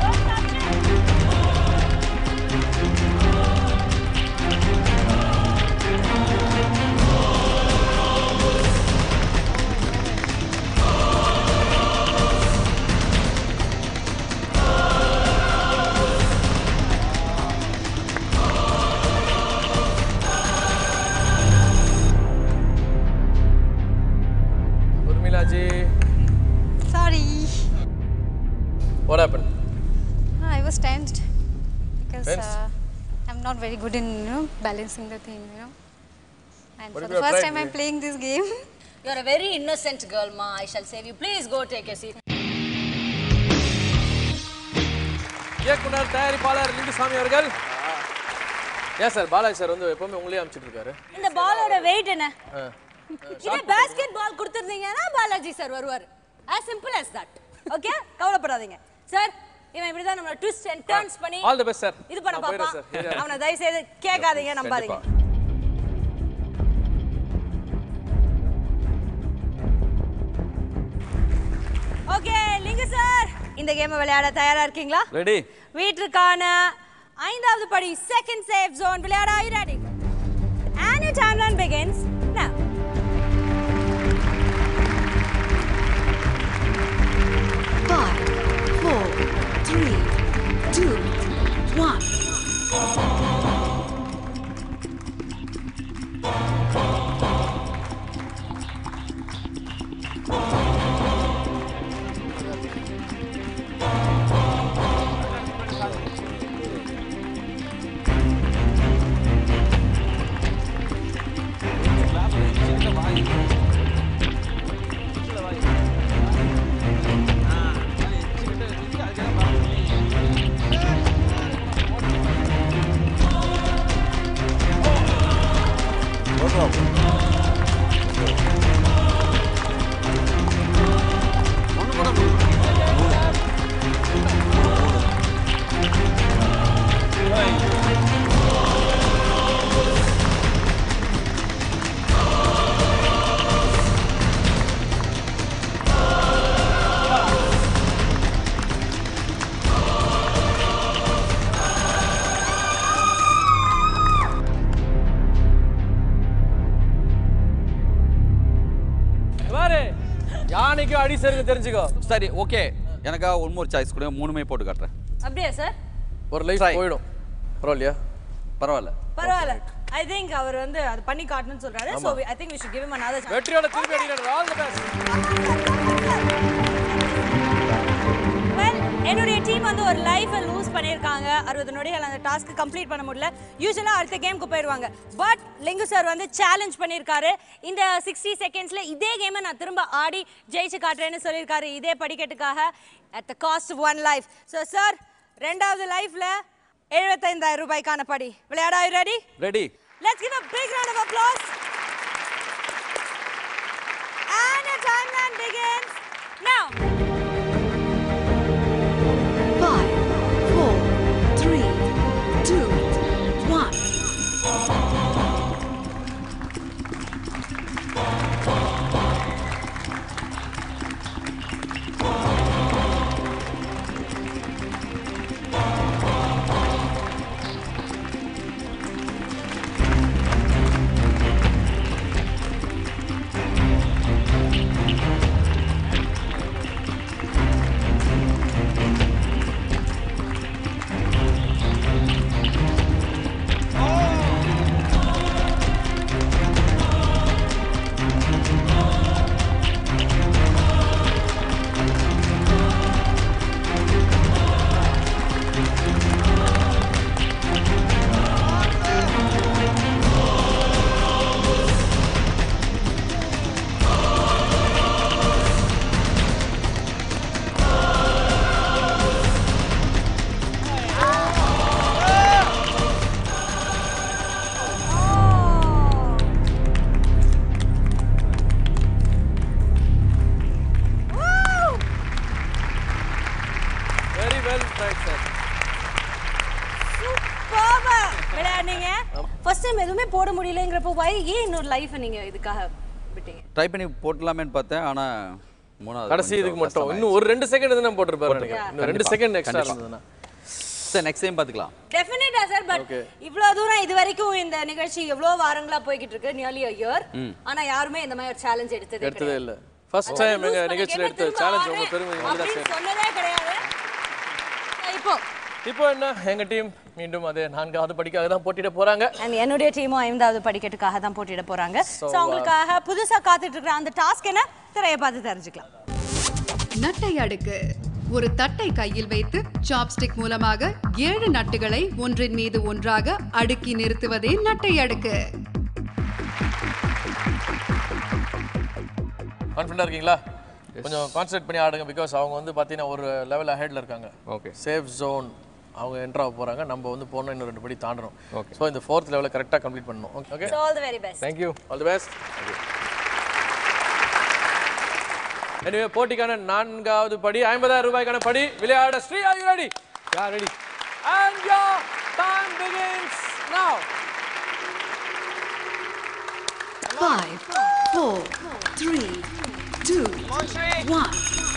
Urmilaji, Sorry. what happened? I was tensed because Tensed? uh, I'm not very good in you know balancing the thing. You know. And What for if the you are first tried, time I'm Vivi? playing this game. You are a very innocent girl, ma. I shall save you. Please go take a seat. இயக்குனர் தயாரிப்பாளர் லிங்குசாமி அவர்கள் ஏன் சார் பாலாஜி சார் வந்து எப்பவுமே உங்களே அனுப்பிச்சிட்டு இருக்காரு இந்த பாலோட வெயிட் என்ன ஆ. இதே பாஸ்கெட் பால் கொடுத்துருந்தீங்கன்னா பாலாஜி சார் வருவார் as simple as that ஓகே கவலைப்படாதீங்க சார் இவன் இப்படிதான் நம்மள ட்விஸ்ட் அண்ட் டர்ன்ஸ் பண்ணி ஆல் தி பெஸ்ட் சார் இது பண்ண நான் போயிடுறேன் பாப்பான் சார் அவனை தயவு செய்து கேட்காதீங்க நம்பாதீங்க ஓகே லிங்கு சார் இந்த கேமை விளையாட தயாரா இருக்கீங்களா ரெடி வீட்டிற்கான ஐந்தாவது படி செகண்ட் சேஃப் ஜோன் விளையாட are you ready and your timeline begins now Five, four, three, two, one. பாரு யானைக்கும் அடி சருக்கு தெரிஞ்சுக்கோ சரி ஓகே எனக்கா ஒன் மோர் சாய்ஸ் கொடுங்க மூணுமே போட்டு காட்டுறேன் அப்படியா சார் ஒரு லைஃப் Try. போயிடும் பரவாயில்லையா பரவாயில்ல பரவாயில்ல ஐ திங்க் அவர் வந்து அது பண்ணி காட்டணும்னு சொல்றாரு so I think we should give him another chance வெற்றியோட திருப்பி அடிக்கிறார் ஆல் தி பெஸ்ட் வெல் என்னுடைய டீம் வந்து ஒரு லைஃபை லூஸ் பண்ணியிருக்காங்க அறுபது நொடிகள் அந்த டாஸ்க் கம்ப்ளீட் பண்ண முடியல யூஸ்வலாக அடுத்த கேமுக்கு போயிடுவாங்க பட் லிங்கு சார் வந்து சேலஞ்ச் பண்ணியிருக்காரு இந்த சிக்ஸ்டி செகண்ட்ஸில் இதே கேமை நான் திரும்ப ஆடி ஜெயிச்சு காட்டுறேன்னு சொல்லியிருக்காரு இதே படிக்கட்டுக்காக at the cost of one life so sir ரெண்டாவது லைஃப்பில் எழுபத்தைந்தாயிரம் ரூபாய்க்கான படி விளையாடா ready ready Let's give a big round of applause. And your timeline begins now. Five, four, three, two, one. First time எதுவுமே போட முடியலங்கிறப்போ why ஏன் இன்னொரு லைஃப் நீங்க இதுக்காக விட்டீங்க ட்ரை பண்ணி போட்டலாமேன்னு பார்த்தேன் ஆனால் மூணாவது கடைசி இதுக்கு மட்டும் இன்னும் ஒரு ரெண்டு செகண்ட் தானே போட்டிருப்பாரு நினைக்கிறேன் இன்னும் ரெண்டு செகண்ட் எக்ஸ்ட்ரா இருந்ததுன்னா சரி நெக்ஸ்ட் டைம் பார்த்துக்கலாம் டெஃபினட்டா சார் பட் Okay. இவ்வளவு தூரம் இது வரைக்கும் இந்த நிகழ்ச்சி எவ்வளவு வாரங்களா போய்கிட்டு இருக்கு நியர்லி a year ம். ஆனா யாருமே இந்த மாதிரி ஒரு சேலஞ்ச் எடுத்ததே எடுத்ததே கிடையாது. இல்ல ஃபர்ஸ்ட் அது டைம் lose எங்க பண்ண நிகழ்ச்சியில game எடுத்த திரும்ப சேலஞ்ச் உங்க ஆடுறேன் பெருமை நீங்க தான் அப்படின்னு சேரும் சொன்னதே கிடையாது இப்போ இப்போ என்ன எங்க டீம் மீண்டும் அதே நான்காவது படிக்காக தான் போட்டியிட போறாங்க அண்ட் என்னுடைய டீமும் ஐந்தாவது படிக்கட்டுக்காக தான் போட்டியிட போறாங்க So, ஸோ அவங்களுக்காக புதுசா காத்துட்டு இருக்கிற அந்த டாஸ்க் என்ன திரையை பார்த்து தெரிஞ்சுக்கலாம் நட்டை அடுக்கு ஒரு தட்டை கையில் வைத்து சாப்ஸ்டிக் மூலமாக ஏழு நட்டுகளை ஒன்றின் மீது ஒன்றாக அடுக்கி நிறுத்துவதே நட்டை அடுக்கு கான்ஃபிடண்டா இருக்கீங்களா கொஞ்சம் கான்சென்ட்ரேட் பண்ணி ஆடுங்க பிகாஸ் அவங்க வந்து பார்த்தீங்கன்னா ஒரு லெவல் அஹெட்ல இருக்காங்க ஓகே சேஃப் ஜோன் அவங்க என்ட்ரு ஆக போறாங்க நம்ம வந்து போனோம் இன்னும் ரெண்டு படி தாண்டணும் Okay. ஸோ இந்த ஃபோர்த் லெவலில் கரெக்டாக கம்ப்ளீட் பண்ணணும் okay so all the very best thank you all the best எனவே போட்டிக்கான நான்காவது படி ஐம்பதாயிரம் ரூபாய்க்கான படி விளையாட Sri are you ready yeah ready and your time begins now Five, four, three, two, one.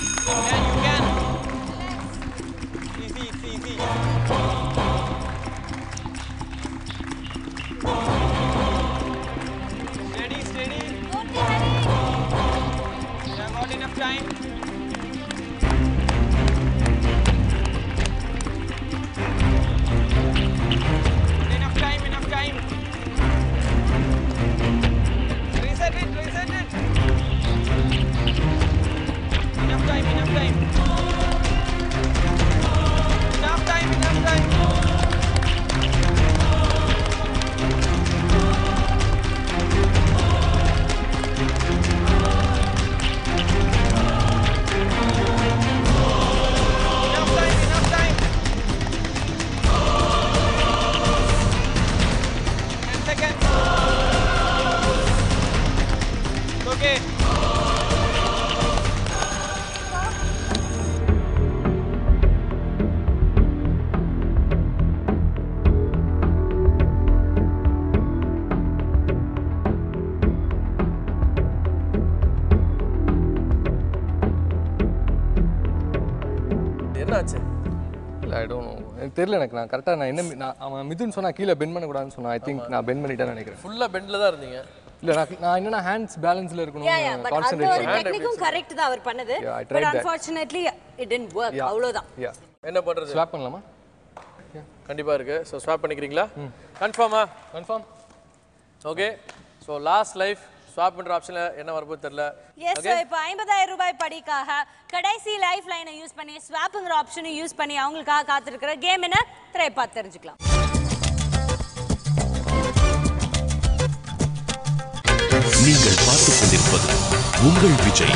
Steady, steady. You have got enough time. Enough time, enough time. Reset it, reset it. Enough time, enough time. Enough time, enough time. Enough time, enough time. Ten seconds. Okay. என்னாச்சு இல்லை ஐ டோன்ட் நோ எனக்கு தெரியல எனக்கு நான் கரெக்டாக நான் என்ன நான் அவன் மிதுன் சொன்னா கீழே பெண்ட் பண்ணக்கூடாதுன்னு சொன்னான் ஐ திங்க் நான் பெண்ட் பண்ணிட்டேன்னு நினைக்கிறேன் ஃபுல்லா பெண்ட்ல தான் இருந்தீங்க இல்லை நான் நான் என்னன்னா ஹேண்ட்ஸ் பேலன்ஸில் யா யா இருக்கணும் பட் அந்த ஒரு கான்சென்ட்ரேட் டெக்னிக்கும் கரெக்ட் தான் அவர் பண்ணது Yeah, I but tried that. Unfortunately it didn't work அவ்வளவுதான் யா என்ன பண்றது ஸ்வாப் பண்ணலாமா கண்டிப்பா இருக்கு ஸோ ஸ்வாப் பண்ணிக்கிறீங்களா கன்ஃபார்மா confirm okay so last life swap பண்ற ஆப்ஷன்ல என்ன வரப்போகுது தெரியல எஸ் ஸோ இப்போ ஐம்பதாயிரம் ரூபாய் படிக்காக கடைசி லைஃப் லைனை யூஸ் பண்ணி ஸ்வாப்புங்கிற ஆப்ஷனை யூஸ் பண்ணி அவங்களுக்காக காத்திருக்கிற கேம் என்ன திரை பார்த்து தெரிஞ்சுக்கலாம் நீங்கள் பார்த்துக் கொண்டிருப்பது உங்கள் விஜய்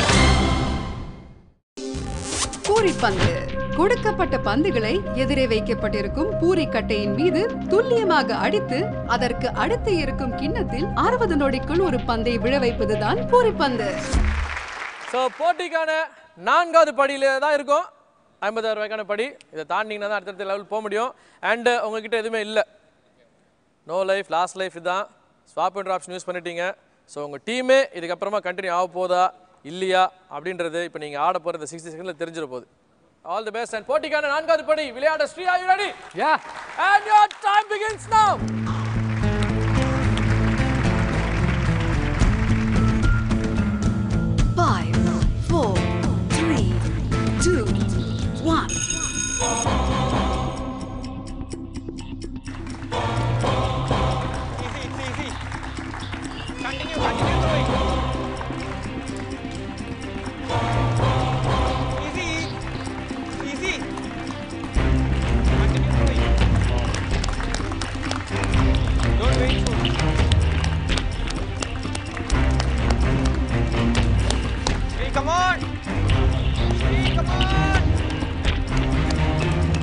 பூரிப்பந்து கொடுக்கப்பட்ட பந்துகளை எதிரே வைக்கப்பட்டிருக்கும் பூரிக்கட்டையின் மீது துல்லியமாக அடித்து அதற்கு அடுத்து இருக்கும் கிண்ணத்தில் அறுபது நொடிக்குள் ஒரு பந்தை விழ வைப்பதுதான் பூரிப்பந்து ஸோ போட்டிக்கான நான்காவது படியில தான் இருக்கும் ஐம்பதாயிரம் ரூபாய்க்கான படி இதை தாண்டிங்கன்னா தான் அடுத்தடுத்த லெவல் போக முடியும் அண்டு உங்ககிட்ட எதுவுமே இல்லை நோ லைஃப் லாஸ்ட் லைஃப் இதுதான் ஸ்வாப் பண்ற ஆப்ஷன் யூஸ் பண்ணிட்டீங்க ஸோ உங்கள் டீமே இதுக்கப்புறமா கண்டினியூ ஆக போதா இல்லையா அப்படின்றது இப்போ நீங்கள் ஆட போகிற சிக்ஸ்டி செகண்டில் தெரிஞ்சிட போகுது ஆல் தி பெஸ்ட் அண்ட் போட்டிக்கான நான்காவது படி விளையாட Sri are you ready yeah and your time begins now Five, four, three, two, one. Easy, it's easy. Continue, continue throwing. Easy, easy. Continue throwing. Don't wait for Hey, come on! Hey, come on!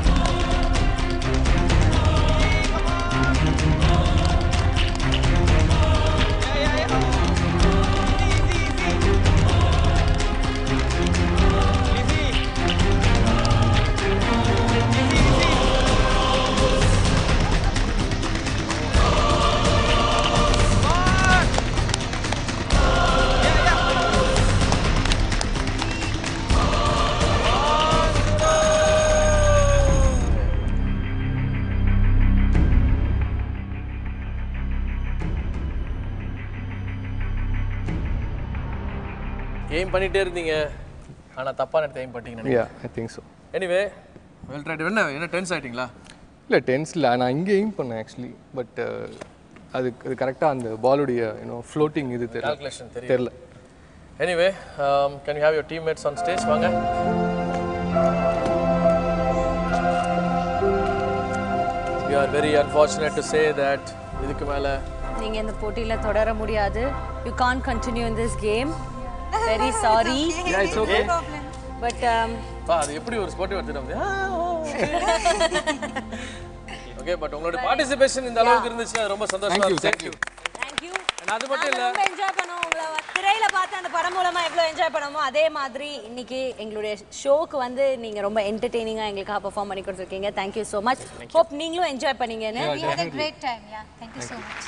Aim பண்ணிட்டே இருந்தீங்க ஆனா தப்பான இடத்த எய்ம் பண்ணிட்டீங்க yeah I think so anyway well tried என்ன என்ன டென்ஸ் ஆயிட்டீங்களா இல்லை டென்ஸில் நான் இங்கே எய்ம் பண்ணேன் ஆக்சுவலி பட் அது அது கரெக்டாக அந்த பாலுடைய யூனோ ஃப்ளோட்டிங் இது தெரியல Calculation தெரியல. தெரியல anyway can you have your teammates on stage வாங்க you are very unfortunate to say that இதுக்கு மேலே நீங்க இந்த போட்டியில தொடர முடியாது you can't continue in this game very sorry Yeah, it's okay. But பா அது எப்படி ஒரு ஸ்போர்ட்டிவ் எடுத்துட்டு ஓகே பட் உங்களோட பார்ட்டிசிபேஷன் இந்த அளவுக்கு இருந்துச்சு அது ரொம்ப சந்தோஷமா Thank you, இருந்துச்சு thank you. And அது மட்டும் இல்ல ரொம்ப என்ஜாய் பண்ணோம் உங்களை திரையில பார்த்து அந்த படம் மூலமா எவ்வளவு என்ஜாய் பண்ணோமோ அதே மாதிரி இன்னைக்கு எங்களுடைய ஷோக்கு வந்து நீங்க ரொம்ப என்டர்டெய்னிங்கா எங்களுக்காக பெர்ஃபார்ம் பண்ணி கொடுத்துருக்கீங்க தேங்க்யூ ஸோ மச் ஹோப் நீங்களும் என்ஜாய் பண்ணீங்கன்னு We had a great time. Yeah. Thank you so much.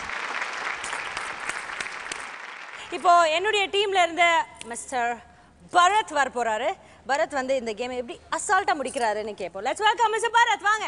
இப்போ என்னுடைய டீம்ல இருந்து மிஸ்டர் பரத் வர போறாரு பரத் வந்து இந்த கேமை எப்படி அசால்ட்டா முடிக்கிறாருன்னு கேட்போம் லெட்ஸ் வெல்கம் மிஸ்டர் பரத் வாங்க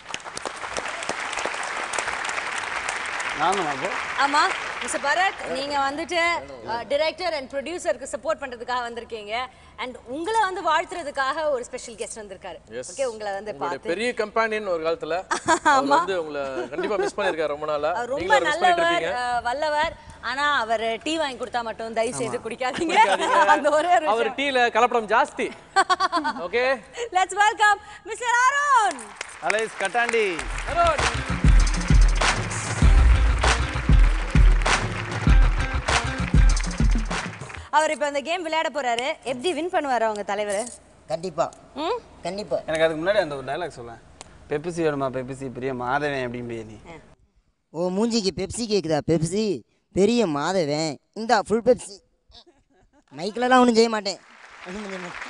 நானும் அப்போ ஆமா மிஸ்டர் பரத் நீங்க வந்துட்டு டைரக்டர் அண்ட் ப்ரொடியூசருக்கு சப்போர்ட் பண்றதுக்காக வந்திருக்கீங்க அண்ட் உங்களை வந்து வாழ்த்துறதுக்காக ஒரு ஸ்பெஷல் கெஸ்ட் வந்திருக்காரு Yes. ஓகே உங்களை வந்து உங்களுடைய பார்த்து பெரிய கம்பெனியன் ஒரு காலத்துல அவர் வந்து உங்களை கண்டிப்பா மிஸ் பண்ணிருக்காரு ரொம்ப நாளா அவர் ரொம்ப நீங்களும் மிஸ் பண்ணிட்டு நல்லவர் இருப்பீங்க அஹ், வல்லவர் ஆனா அவர் டீ வாங்கி கொடுத்தா மட்டும் தயவு செய்து குடிக்காதீங்க அந்த ஒரே ஒரு அவர் டீல கலப்படம் ஜாஸ்தி okay let's welcome mister Arun alias கட்டாண்டி அவர் இப்போ அந்த கேம் விளையாட போறாரு எப்படி வின் பண்ணுவாரு அவங்க தலைவர் கண்டிப்பா ம் கண்டிப்பா எனக்கு அதுக்கு முன்னாடி அந்த ஒரு டைலாக் சொல்லேன் பெப்சி வேணுமா பெப்சி பெரிய மாதவன் அப்படின்னு நீ ஓ மூஞ்சிக்கு பெப்சி கேக்குதா பெப்சி பெரிய மாதவன் இந்தா ஃபுல் பெப்சி மைக்கிலலாம் ஒன்றும் செய்ய மாட்டேன் ஒண்ணும் செய்ய மாட்டேன்.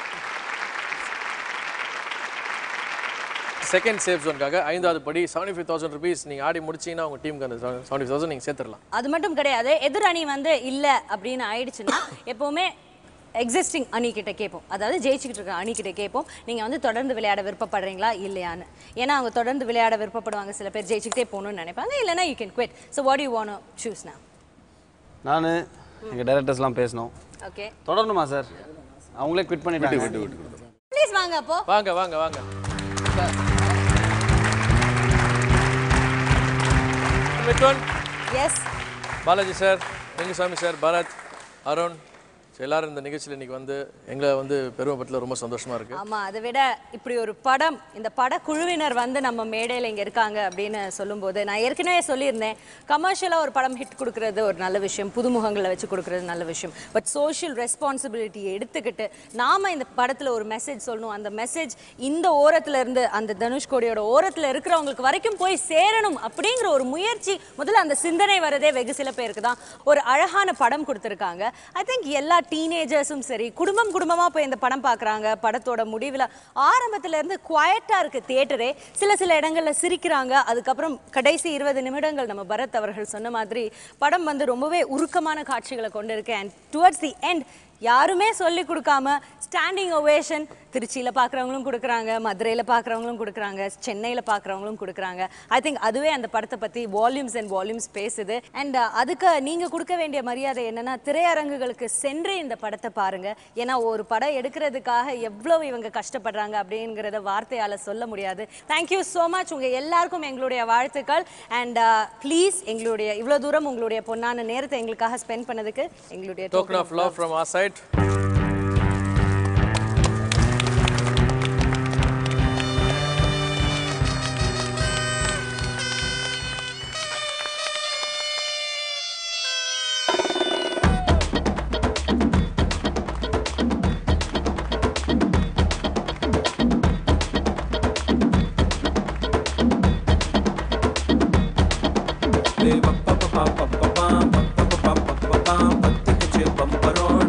செகண்ட் சேஃப் ஜோனுக்காக ஐந்தாவது படி செவன்டி ஃபைவ் தௌசண்ட் ருபீஸ் நீங்க ஆடி முடிச்சீங்கன்னா உங்க டீமுக்கு அந்த செவன்டி தௌசண்ட் நீங்க சேர்த்துடலாம் அது மட்டும் கிடையாது எதிர் அணி வந்து இல்ல அப்படின்னு ஆயிடுச்சுன்னா எப்பவுமே எக்ஸிஸ்டிங் அணி கிட்ட கேட்போம் அதாவது ஜெயிச்சுக்கிட்டு இருக்க அணி கிட்ட கேட்போம் நீங்க வந்து தொடர்ந்து விளையாட விருப்பப்படுறீங்களா இல்லையான்னு ஏன்னா அவங்க தொடர்ந்து விளையாட விருப்பப்படுவாங்க சில பேர் ஜெயிச்சுக்கிட்டே போகணும்னு நினைப்பாங்க இல்லைன்னா you can quit so what you want choose நான் நான் எங்கள் டைரக்டர்ஸ்லாம் பேசினோம் ஓகே தொடரணுமா சார் அவங்களே குவிட் பண்ணிட்டாங்க ப்ளீஸ் வாங்க அப்போ வாங்க வாங்க வாங்க Mithvan S Balaji sir Rengusamy sir Bharath Arun so எல்லாரும் இந்த நிகழ்ச்சியில் இன்னைக்கு வந்து எங்களை வந்து பெருமைப்பட்டில் ரொம்ப சந்தோஷமா இருக்கு ஆமா அதை விட இப்படி ஒரு படம் இந்த படக்குழுவினர் வந்து நம்ம மேடையில் இங்க இருக்காங்க அப்படின்னு சொல்லும்போது நான் ஏற்கனவே சொல்லியிருந்தேன் கமர்ஷியலாக ஒரு படம் ஹிட் கொடுக்கறது ஒரு நல்ல விஷயம் புதுமுகங்களை வச்சு கொடுக்கறது நல்ல விஷயம் பட் சோஷியல் ரெஸ்பான்சிபிலிட்டியை எடுத்துக்கிட்டு நாம இந்த படத்துல ஒரு மெசேஜ் சொல்லணும் அந்த மெசேஜ் இந்த ஓரத்துல இருந்து அந்த தனுஷ்கோடியோட ஓரத்துல இருக்கிறவங்களுக்கு வரைக்கும் போய் சேரணும் அப்படிங்கிற ஒரு முயற்சி முதல்ல அந்த சிந்தனை வரதே வெகு சில பேருக்கு தான் ஒரு அழகான படம் கொடுத்துருக்காங்க ஐ திங்க் எல்லா டீனேஜர்ஸும் சரி குடும்பம் குடும்பமா போய் இந்த படம் பார்க்குறாங்க படத்தோட முடிவில் ஆரம்பத்துல இருந்து குவாய்ட்டா இருக்கு தியேட்டரே சில சில இடங்கள்ல சிரிக்கிறாங்க அதுக்கப்புறம் கடைசி இருபது நிமிடங்கள் நம்ம பரத் அவர்கள் சொன்ன மாதிரி படம் வந்து ரொம்பவே உருக்கமான காட்சிகளை கொண்டு இருக்கு அண்ட் டுவர்ட்ஸ் தி எண்ட் யாருமே சொல்லி கொடுக்காம ஸ்டாண்டிங் ஒவேஷன் திருச்சியில் பார்க்குறவங்களும் கொடுக்குறாங்க மதுரையில் பார்க்குறவங்களும் கொடுக்குறாங்க சென்னையில் பார்க்குறவங்களும் கொடுக்குறாங்க ஐ திங்க் அதுவே அந்த படத்தை பற்றி வால்யூம்ஸ் அண்ட் வால்யூம்ஸ் பேசுது அண்ட் அதுக்கு நீங்கள் கொடுக்க வேண்டிய மரியாதை என்னன்னா திரையரங்குகளுக்கு சென்று இந்த படத்தை பாருங்க ஏன்னா ஒரு படம் எடுக்கிறதுக்காக எவ்வளவு இவங்க கஷ்டப்படுறாங்க அப்படிங்கிறத வார்த்தையால் சொல்ல முடியாது தேங்க்யூ ஸோ மச் உங்கள் எல்லாருக்கும் எங்களுடைய வாழ்த்துக்கள் அண்ட் ப்ளீஸ் எங்களுடைய இவ்வளோ தூரம் உங்களுடைய பொன்னான நேரத்தை எங்களுக்காக ஸ்பெண்ட் பண்ணதுக்கு எங்களுடைய token of love from our side பத்துக்கு பம்பரம்